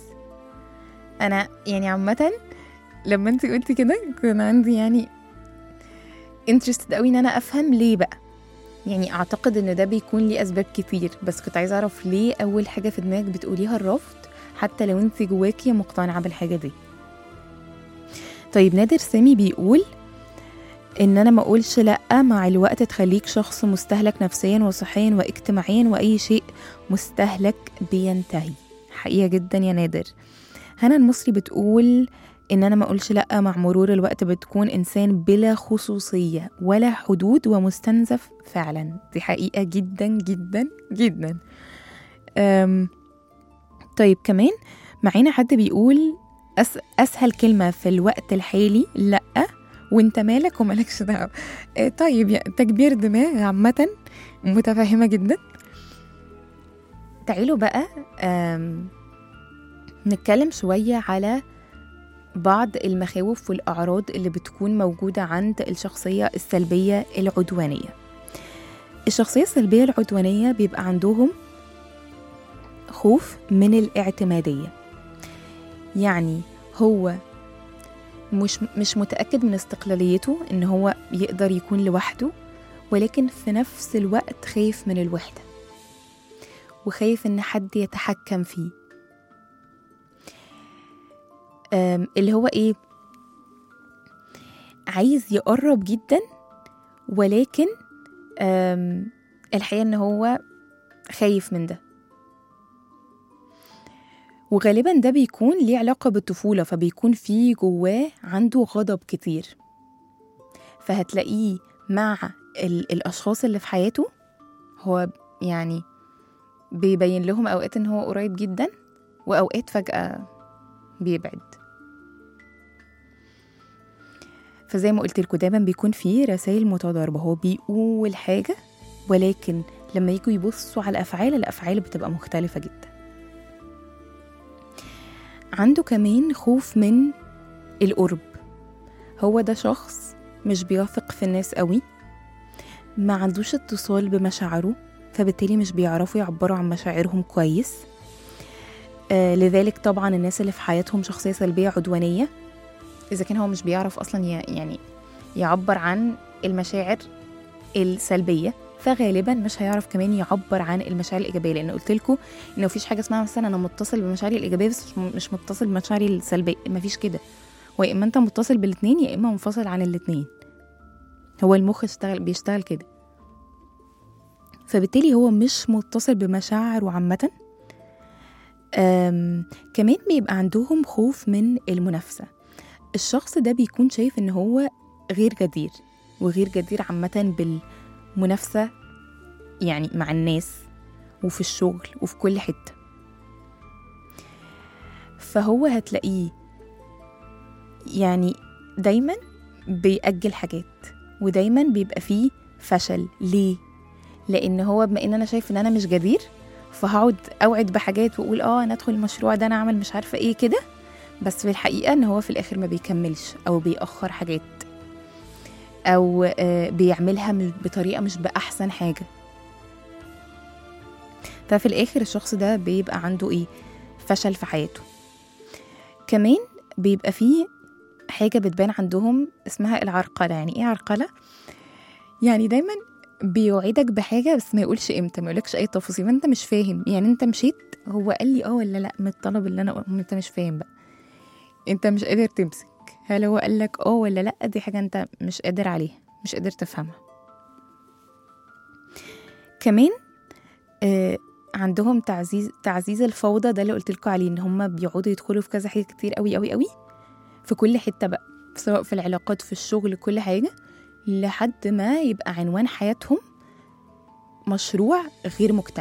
أنا يعني عامةً لما انت قلتي كده كان عندي يعني انترستد قوي ان انا افهم ليه بقى يعني اعتقد ان ده بيكون ليه اسباب كتير بس كنت عايزه اعرف ليه اول حاجه في دماغك بتقوليها الرفض حتى لو انت جواكي مقتنعه بالحاجه دي طيب نادر سامي بيقول ان انا ما اقولش لا مع الوقت تخليك شخص مستهلك نفسيا وصحيا واجتماعيا واي شيء مستهلك بينتهي حقيقه جدا يا نادر هنا المصري بتقول ان انا ما اقولش لا مع مرور الوقت بتكون انسان بلا خصوصيه ولا حدود ومستنزف فعلا دي حقيقه جدا جدا جدا أم طيب كمان معانا حد بيقول أس اسهل كلمه في الوقت الحالي لا وانت مالك ومالكش دعوه آه، طيب يعني تكبير دماغ عامه متفهمه جدا تعالوا بقى أم نتكلم شويه على بعض المخاوف والأعراض اللي بتكون موجودة عند الشخصية السلبية العدوانية الشخصية السلبية العدوانية بيبقى عندهم خوف من الاعتمادية يعني هو مش مش متأكد من استقلاليته إن هو يقدر يكون لوحده ولكن في نفس الوقت خايف من الوحدة وخايف إن حد يتحكم فيه أم، اللي هو ايه عايز يقرب جدا ولكن أم، الحقيقة ان هو خايف من ده وغالبا ده بيكون ليه علاقة بالطفولة فبيكون فيه جواه عنده غضب كتير فهتلاقيه مع ال- الأشخاص اللي في حياته هو يعني بيبين لهم أوقات إن هو قريب جدا وأوقات فجأة بيبعد فزي ما قلت لكم دايما بيكون فيه رسائل متضاربة هو بيقول حاجة ولكن لما يجوا يبصوا على الأفعال الأفعال بتبقى مختلفة جدا عنده كمان خوف من القرب هو ده شخص مش بيثق في الناس قوي ما عندوش اتصال بمشاعره فبالتالي مش بيعرفوا يعبروا عن مشاعرهم كويس آه لذلك طبعا الناس اللي في حياتهم شخصية سلبية عدوانية إذا كان هو مش بيعرف أصلا ي- يعني يعبر عن المشاعر السلبية فغالبا مش هيعرف كمان يعبر عن المشاعر الإيجابية لأن قلت لكم إن مفيش حاجة اسمها مثلا أنا متصل بمشاعري الإيجابية بس مش- مش متصل بمشاعري السلبية مفيش كده هو يا إما أنت متصل بالاتنين يا إما منفصل عن الاتنين هو المخ اشتغل بيشتغل كده فبالتالي هو مش متصل بمشاعره عامة أم كمان بيبقى عندهم خوف من المنافسة الشخص ده بيكون شايف ان هو غير جدير وغير جدير عامة بالمنافسة يعني مع الناس وفي الشغل وفي كل حتة فهو هتلاقيه يعني دايما بيأجل حاجات ودايما بيبقى فيه فشل ليه؟ لأن هو بما إن أنا شايف إن أنا مش جدير فهقعد أوعد بحاجات وأقول آه أنا أدخل المشروع ده أنا أعمل مش عارفة إيه كده بس في الحقيقة إن هو في الآخر ما بيكملش أو بيأخر حاجات أو آه، بيعملها مش- بطريقة مش بأحسن حاجة ففي الآخر الشخص ده بيبقى عنده إيه فشل في حياته كمان بيبقى فيه حاجة بتبان عندهم اسمها العرقلة يعني ايه عرقلة؟ يعني دايما بيوعدك بحاجة بس ما يقولش امتى ما يقولكش اي تفاصيل فانت مش فاهم يعني انت مشيت هو قال لي اه ولا لا من الطلب اللي انا قلته انت مش فاهم بقى انت مش قادر تمسك هل هو قال لك اه ولا لا دي حاجة انت مش قادر عليها مش قادر تفهمها كمان آه عندهم تعزيز تعزيز الفوضى ده اللي قلت لكم عليه ان هم بيقعدوا يدخلوا في كذا حاجه كتير قوي قوي قوي في كل حته بقى سواء في العلاقات في الشغل كل حاجه لحد ما يبقى عنوان حياتهم مشروع غير مكتمل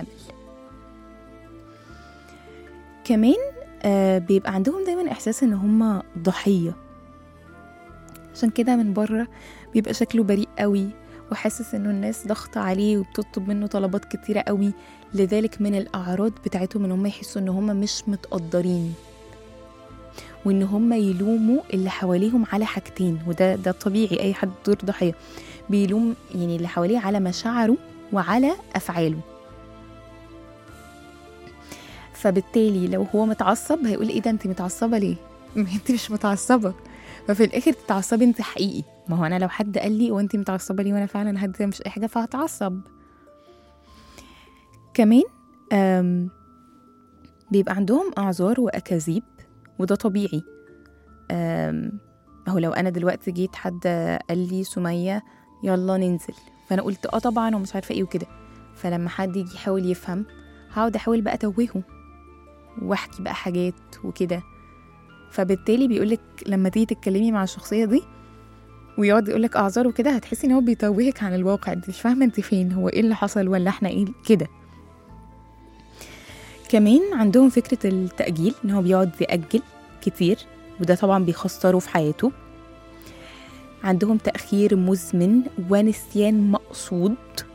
كمان آه بيبقى عندهم دايما احساس ان هم ضحيه عشان كده من بره بيبقى شكله بريء قوي وحاسس انه الناس ضغط عليه وبتطلب منه طلبات كتيره قوي لذلك من الاعراض بتاعتهم ان هم يحسوا ان هم مش متقدرين وان هم يلوموا اللي حواليهم على حاجتين وده ده طبيعي اي حد دور ضحيه بيلوم يعني اللي حواليه على مشاعره وعلى افعاله فبالتالي لو هو متعصب هيقول ايه ده انت متعصبه ليه ما انت مش متعصبه ففي الاخر تتعصبي انت حقيقي ما هو انا لو حد قال لي وانت متعصبه ليه وانا فعلا هدي مش اي حاجه فهتعصب كمان آم، بيبقى عندهم اعذار واكاذيب وده طبيعي آم، هو لو انا دلوقتي جيت حد قال لي سميه يلا ننزل فانا قلت اه طبعا ومش عارفه ايه وكده فلما حد يجي يحاول يفهم هقعد احاول بقى اتوهه واحكي بقى حاجات وكده فبالتالي بيقولك لما تيجي تتكلمي مع الشخصيه دي ويقعد يقولك اعذار وكده هتحسي ان هو بيتوهك عن الواقع انت مش فاهمه انت فين هو ايه اللي حصل ولا احنا ايه كده كمان عندهم فكره التاجيل ان هو بيقعد ياجل كتير وده طبعا بيخسره في حياته عندهم تأخير مزمن ونسيان مقصود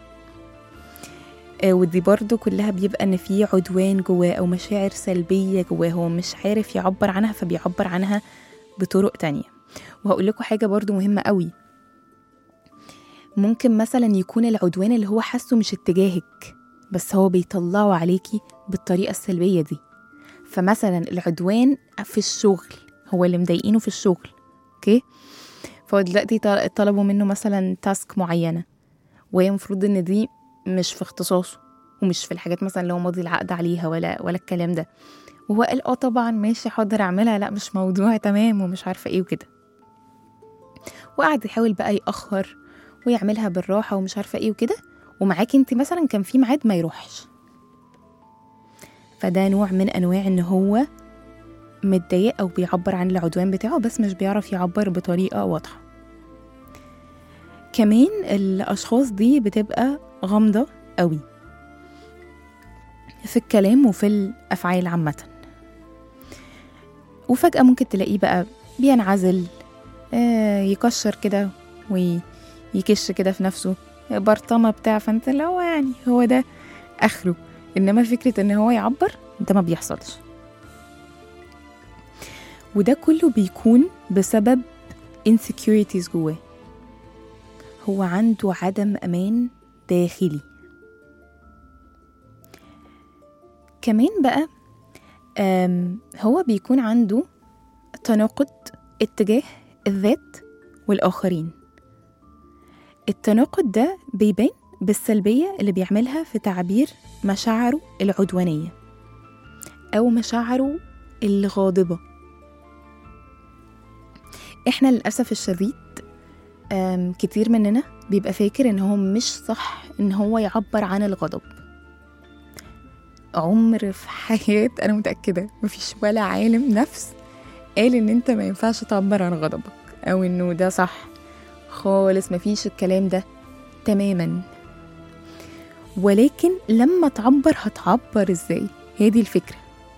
آه، ودي برضو كلها بيبقى ان في عدوان جواه او مشاعر سلبية جواه هو مش عارف يعبر عنها فبيعبر عنها بطرق تانية وهقول لكم حاجة برضو مهمة قوي ممكن مثلا يكون العدوان اللي هو حاسه مش اتجاهك بس هو بيطلعه عليكي بالطريقة السلبية دي فمثلا العدوان في الشغل هو اللي مضايقينه في الشغل اوكي فهو دلوقتي طل- طلبوا منه مثلا تاسك معينة وهي المفروض ان دي مش في اختصاصه ومش في الحاجات مثلا اللي هو ماضي العقد عليها ولا ولا الكلام ده وهو قال اه طبعا ماشي حاضر اعملها لا مش موضوع تمام ومش عارفه ايه وكده وقعد يحاول بقى يأخر ويعملها بالراحه ومش عارفه ايه وكده ومعاكي انت مثلا كان في ميعاد ما يروحش فده نوع من انواع ان هو متضايق او بيعبر عن العدوان بتاعه بس مش بيعرف يعبر بطريقه واضحه كمان الاشخاص دي بتبقى غامضه قوي في الكلام وفي الافعال عامه وفجاه ممكن تلاقيه بقى بينعزل آه يكشر كده ويكش كده في نفسه برطمه بتاع فانت اللي هو يعني هو ده اخره انما فكره ان هو يعبر ده ما بيحصلش وده كله بيكون بسبب insecurities جواه هو عنده عدم امان داخلي كمان بقى آم، هو بيكون عنده تناقض اتجاه الذات والآخرين التناقض ده بيبان بالسلبية اللي بيعملها في تعبير مشاعره العدوانية أو مشاعره الغاضبة احنا للأسف الشديد آم، كتير مننا بيبقى فاكر ان هو مش صح ان هو يعبر عن الغضب عمر في حياة أنا متأكدة مفيش ولا عالم نفس قال إن أنت ما ينفعش تعبر عن غضبك أو إنه ده صح خالص مفيش الكلام ده تماما ولكن لما تعبر هتعبر ازاي هي دي الفكرة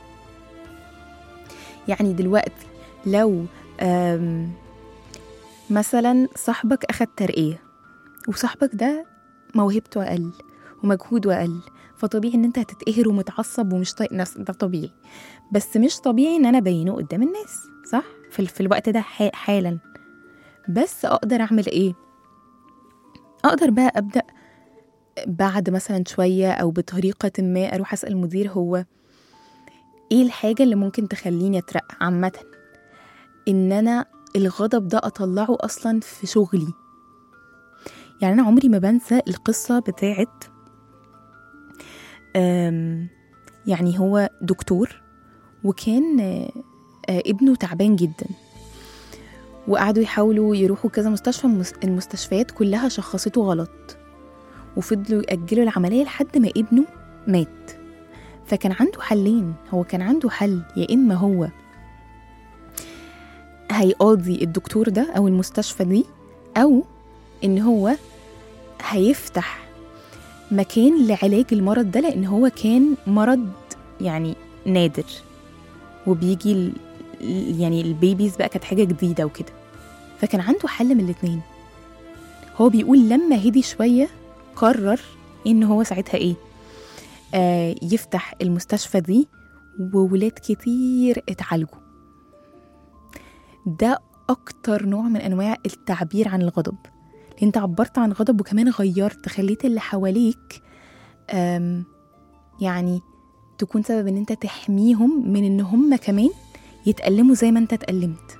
يعني دلوقتي لو آم، مثلا صاحبك أخد ترقية وصاحبك ده موهبته أقل ومجهوده أقل فطبيعي إن أنت هتتقهر ومتعصب ومش طايق نفسك ده طبيعي بس مش طبيعي إن أنا أبينه قدام الناس صح؟ في, ال- في الوقت ده ح- حالا بس أقدر أعمل إيه؟ أقدر بقى أبدأ بعد مثلا شوية أو بطريقة ما أروح أسأل المدير هو إيه الحاجة اللي ممكن تخليني أترقى عامة إن أنا الغضب ده أطلعه أصلا في شغلي يعني أنا عمري ما بنسى القصة بتاعت أم، يعني هو دكتور وكان آه، آه، ابنه تعبان جدا وقعدوا يحاولوا يروحوا كذا مستشفى المس- المستشفيات كلها شخصته غلط وفضلوا يأجلوا العملية لحد ما ابنه مات فكان عنده حلين هو كان عنده حل يا إما هو هيقاضي الدكتور ده أو المستشفى دي أو إن هو هيفتح مكان لعلاج المرض ده لأن هو كان مرض يعني نادر وبيجي ال... يعني البيبيز بقى كانت حاجة جديدة وكده فكان عنده حل من الاتنين هو بيقول لما هدي شوية قرر إن هو ساعتها إيه آه يفتح المستشفى دي وولاد كتير اتعالجوا ده أكتر نوع من أنواع التعبير عن الغضب لأن أنت عبرت عن غضب وكمان غيرت خليت اللي حواليك آم يعني تكون سبب إن أنت تحميهم من إن هم كمان يتألموا زي ما أنت اتألمت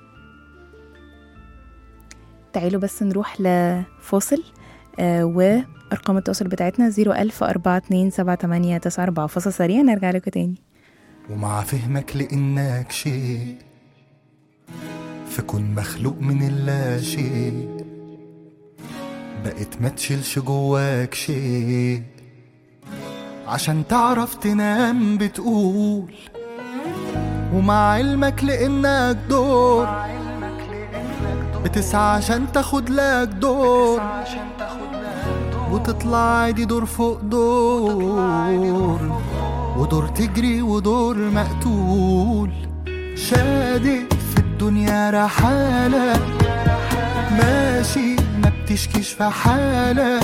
تعالوا بس نروح لفاصل آه وأرقام التواصل بتاعتنا 010427894 فاصل سريع نرجع لكم تاني ومع فهمك لإنك شيء فكن مخلوق من اللا شيء بقيت ما تشيلش جواك شيء عشان تعرف تنام بتقول ومع علمك لإنك دور بتسعى عشان تاخد لك دور وتطلع عادي دور فوق دور ودور تجري ودور مقتول شادد في الدنيا رحالة ماشي ما بتشكيش في حالة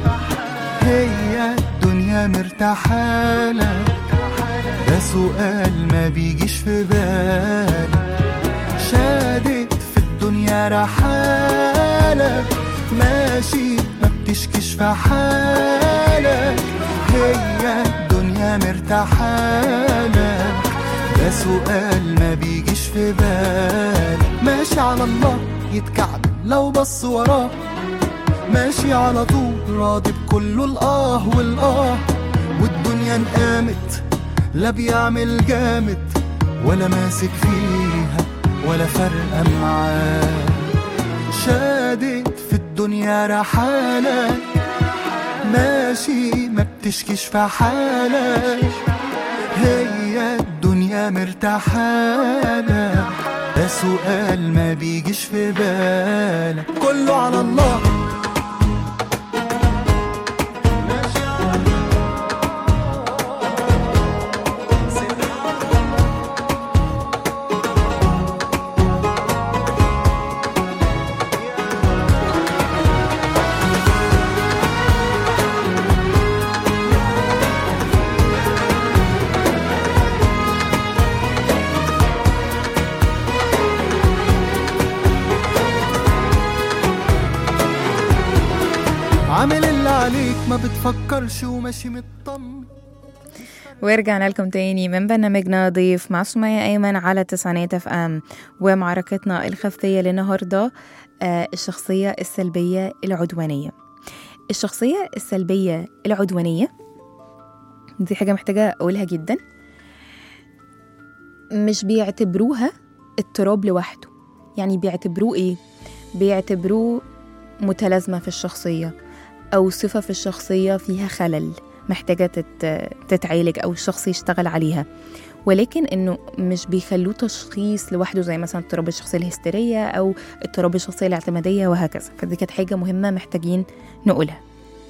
هي الدنيا مرتاحالة ده سؤال ما بيجيش في بالي شادد في الدنيا رحالة ماشي ما بتشكيش في حالة هي الدنيا مرتاحالة ده سؤال ما بيجيش في بالي ماشي على الله يتكعب لو بص وراه ماشي على طول راضي بكله الآه والآه والدنيا انقامت لا بيعمل جامد ولا ماسك فيها ولا فارقة معاه شادد في الدنيا رحالة ماشي ما بتشكيش في حالة هي الدنيا مرتاحالة ده سؤال ما بيجيش في بالك كله على الله عامل اللي عليك ما بتفكرش وماشي مطمن ورجعنا لكم تاني من برنامجنا ضيف مع سمية أيمن على تسعينات اف ام ومعركتنا الخفية للنهاردة آه، الشخصية السلبية العدوانية الشخصية السلبية العدوانية دي حاجة محتاجة أقولها جدا مش بيعتبروها اضطراب لوحده يعني بيعتبروه إيه؟ بيعتبروه متلازمة في الشخصية أو صفة في الشخصية فيها خلل محتاجة تت... تتعالج أو الشخص يشتغل عليها ولكن إنه مش بيخلوه تشخيص لوحده زي مثلا اضطراب الشخصية الهستيرية أو اضطراب الشخصية الاعتمادية وهكذا فدي كانت حاجة مهمة محتاجين نقولها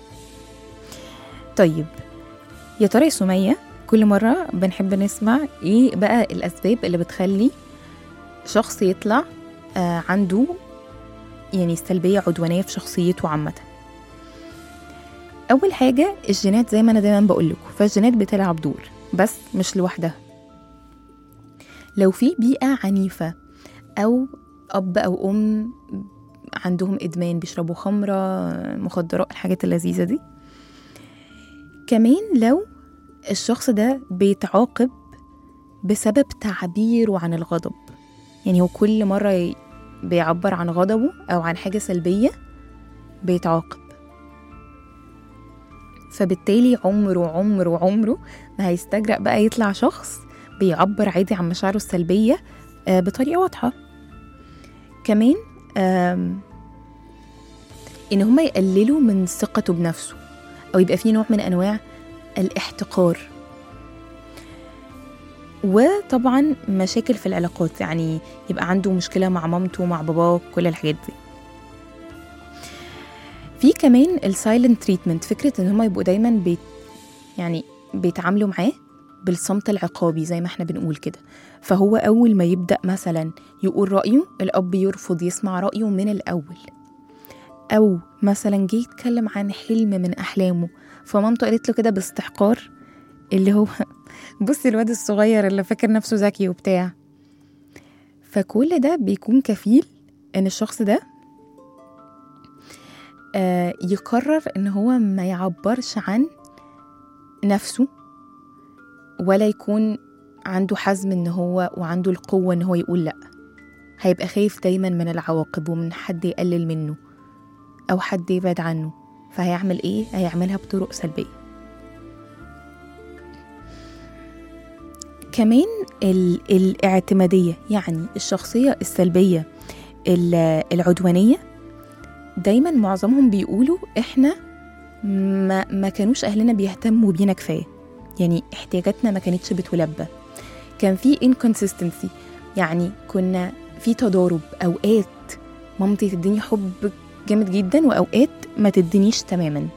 طيب يا ترى يا سمية كل مرة بنحب نسمع ايه بقى الأسباب اللي بتخلي شخص يطلع آه عنده يعني سلبية عدوانية في شخصيته عامة أول حاجة الجينات زي ما أنا دايما بقول لكم فالجينات بتلعب دور بس مش لوحدها لو في بيئة عنيفة أو أب أو أم عندهم إدمان بيشربوا خمرة مخدرات الحاجات اللذيذة دي كمان لو الشخص ده بيتعاقب بسبب تعبيره عن الغضب يعني هو كل مرة ي- بيعبر عن غضبه أو عن حاجة سلبية بيتعاقب فبالتالي عمره عمره عمره ما هيستجرأ بقى يطلع شخص بيعبر عادي عن مشاعره السلبية آه، بطريقة واضحة كمان آم، إن هما يقللوا من ثقته بنفسه أو يبقى فيه نوع من أنواع الاحتقار وطبعا مشاكل في العلاقات يعني يبقى عنده مشكلة مع مامته مع باباه كل الحاجات دي في كمان السايلنت تريتمنت فكرة ان هما يبقوا دايما بيت يعني بيتعاملوا معاه بالصمت العقابي زي ما احنا بنقول كده فهو أول ما يبدأ مثلا يقول رأيه الأب يرفض يسمع رأيه من الأول أو مثلا جه يتكلم عن حلم من أحلامه فمامته قالت له كده باستحقار اللي هو بصي الواد الصغير اللي فاكر نفسه ذكي وبتاع فكل ده بيكون كفيل ان الشخص ده آه يقرر ان هو ما يعبرش عن نفسه ولا يكون عنده حزم ان هو وعنده القوة ان هو يقول لا هيبقى خايف دايما من العواقب ومن حد يقلل منه او حد يبعد عنه فهيعمل ايه هيعملها بطرق سلبيه كمان ال- الاعتماديه يعني الشخصيه السلبيه ال- العدوانيه دايما معظمهم بيقولوا احنا ما, ما كانوش اهلنا بيهتموا بينا كفايه يعني احتياجاتنا ما كانتش بتلبى كان في inconsistency يعني كنا في تضارب اوقات مامتي تديني حب جامد جدا واوقات ما تدينيش تماما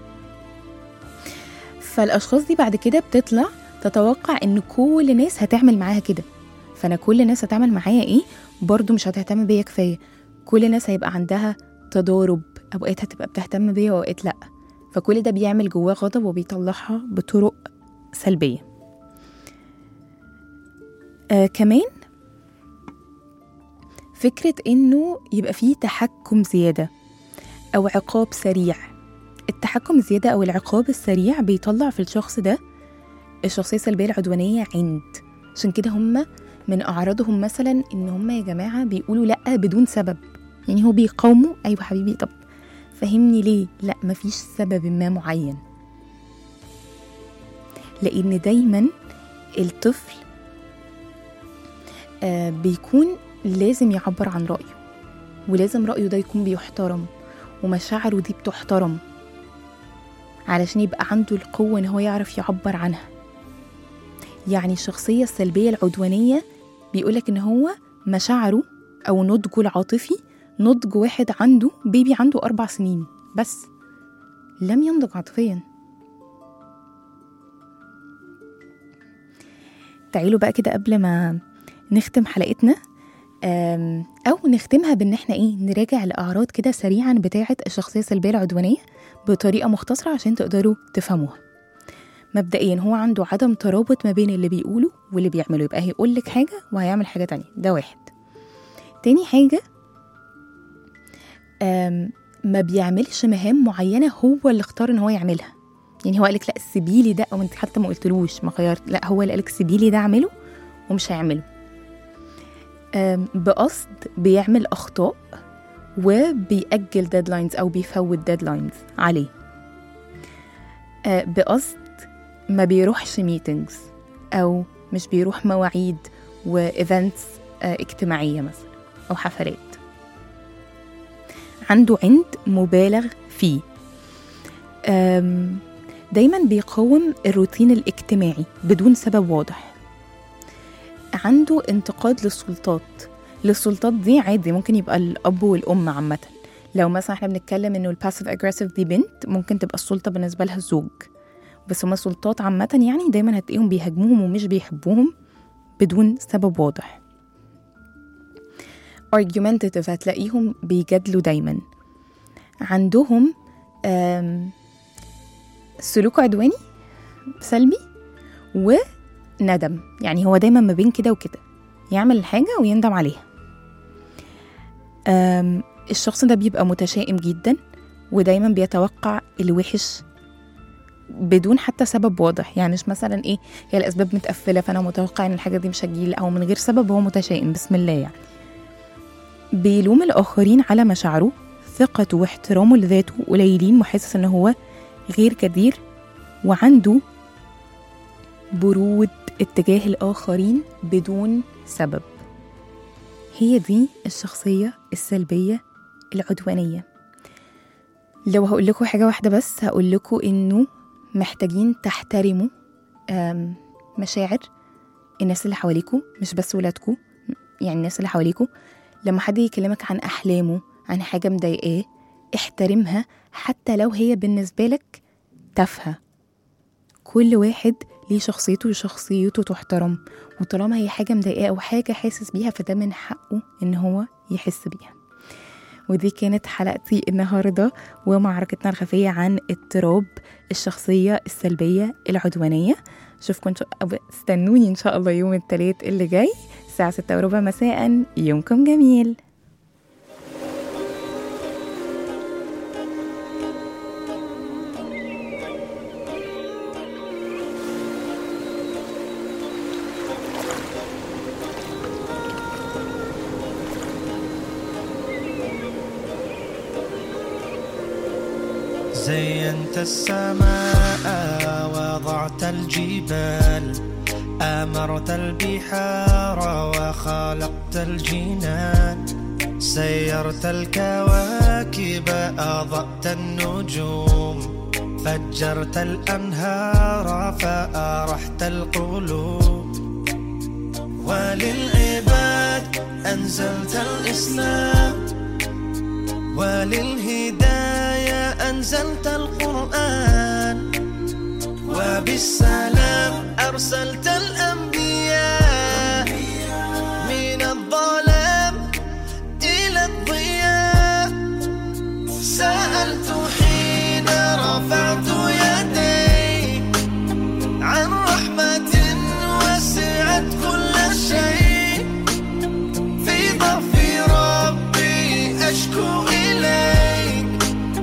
فالاشخاص دي بعد كده بتطلع تتوقع ان كل الناس هتعمل معاها كده فانا كل الناس هتعمل معايا ايه برضو مش هتهتم بيا كفايه كل الناس هيبقى عندها تضارب اوقات هتبقى بتهتم بيا واوقات لا فكل ده بيعمل جواه غضب وبيطلعها بطرق سلبيه آه كمان فكرة إنه يبقى فيه تحكم زيادة أو عقاب سريع التحكم الزيادة أو العقاب السريع بيطلع في الشخص ده الشخصية السلبية العدوانية عند عشان كده هم من أعراضهم مثلا إن هم يا جماعة بيقولوا لأ بدون سبب يعني هو بيقاوموا أيوة حبيبي طب فهمني ليه لأ مفيش سبب ما معين لأن دايما الطفل آه بيكون لازم يعبر عن رأيه ولازم رأيه ده يكون بيحترم ومشاعره دي بتحترم علشان يبقى عنده القوة إن هو يعرف يعبر عنها يعني الشخصية السلبية العدوانية بيقولك إن هو مشاعره أو نضجه العاطفي نضج واحد عنده بيبي عنده أربع سنين بس لم ينضج عاطفيا تعالوا بقى كده قبل ما نختم حلقتنا أم، أو نختمها بإن إحنا إيه نراجع الأعراض كده سريعا بتاعة الشخصية السلبية العدوانية بطريقة مختصرة عشان تقدروا تفهموها مبدئيا هو عنده عدم ترابط ما بين اللي بيقوله واللي بيعمله يبقى هيقول لك حاجة وهيعمل حاجة تانية ده واحد تاني حاجة أم، ما بيعملش مهام معينة هو اللي اختار ان هو يعملها يعني هو قالك لا سيبيلي ده او انت حتى ما قلتلوش ما غيرت لا هو اللي قالك سيبيلي ده اعمله ومش هيعمله أم، بقصد بيعمل اخطاء وبيأجل ديدلاينز او بيفوت ديدلاينز عليه أه، بقصد ما بيروحش ميتينجز او مش بيروح مواعيد وايفنتس اجتماعيه مثلا او حفلات عنده عند مبالغ فيه أم، دايما بيقاوم الروتين الاجتماعي بدون سبب واضح عنده انتقاد للسلطات للسلطات دي عادي ممكن يبقى الأب والأم عامة لو مثلا احنا بنتكلم انه الباسيف اجريسيف دي بنت ممكن تبقى السلطة بالنسبة لها الزوج بس هما سلطات عامة يعني دايما هتلاقيهم بيهاجموهم ومش بيحبوهم بدون سبب واضح argumentative هتلاقيهم بيجادلوا دايما عندهم آم، سلوك عدواني سلبي وندم يعني هو دايما ما بين كده وكده يعمل الحاجة ويندم عليها آم، الشخص ده بيبقى متشائم جدا ودايما بيتوقع الوحش بدون حتى سبب واضح يعني مش مثلا ايه هي الاسباب متقفله فانا متوقع ان الحاجه دي مش هتجيلي او من غير سبب هو متشائم بسم الله يعني بيلوم الاخرين على مشاعره ثقته واحترامه لذاته قليلين وحاسس ان هو غير جدير وعنده برود اتجاه الاخرين بدون سبب هي دي الشخصيه السلبيه العدوانيه لو هقول لكم حاجه واحده بس هقول لكم انه محتاجين تحترموا آم، مشاعر الناس اللي حواليكوا مش بس ولادكوا يعني الناس اللي حواليكوا لما حد يكلمك عن أحلامه عن حاجة مضايقاه احترمها حتى لو هي بالنسبة لك تافهة كل واحد ليه شخصيته وشخصيته تحترم وطالما هي حاجة مضايقاه أو حاجة حاسس بيها فده من حقه إن هو يحس بيها ودي كانت حلقتي النهاردة ومعركتنا الخفية عن اضطراب الشخصية السلبية العدوانية اشوفكم إن شاء- أو استنوني ان شاء الله يوم الثلاث اللي جاي الساعة ستة وربع مساء يومكم جميل زينت السماء وضعت الجبال أمرت البحار وخلقت الجنان سيرت الكواكب أضأت النجوم فجرت الأنهار فأرحت القلوب وللعباد أنزلت الإسلام وللهداية أنزلت القرآن وبالسلام أرسلت الأنبياء من الظلام إلى الضياء سألت حين رفعت يدي عن رحمة وسعت كل شيء في ضعف ربي أشكو إليك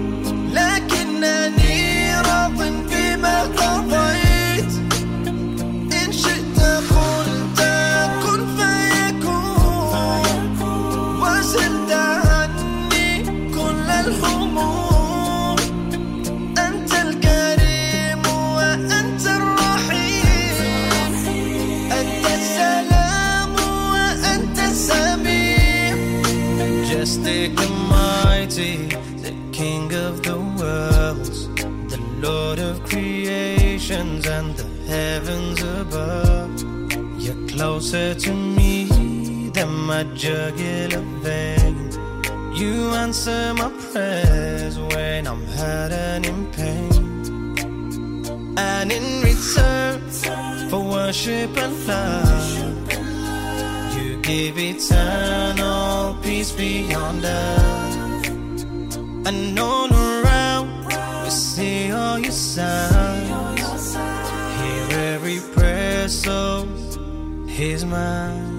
لكنني راض بما قضيت إن شئت قلت كن فيكون وزلت عني كل الهموم أنت الكريم وأنت الرحيم أنت السلام وأنت السميع Majestic and mighty, the King of the worlds, the Lord of creations and the heavens above. You're closer to me than my jugular vein. You answer my prayers when I'm hurt and in pain. And in return for worship and love, you give eternal peace beyond earth. And all around, we see all your signs. Hear every prayer, so here's mine.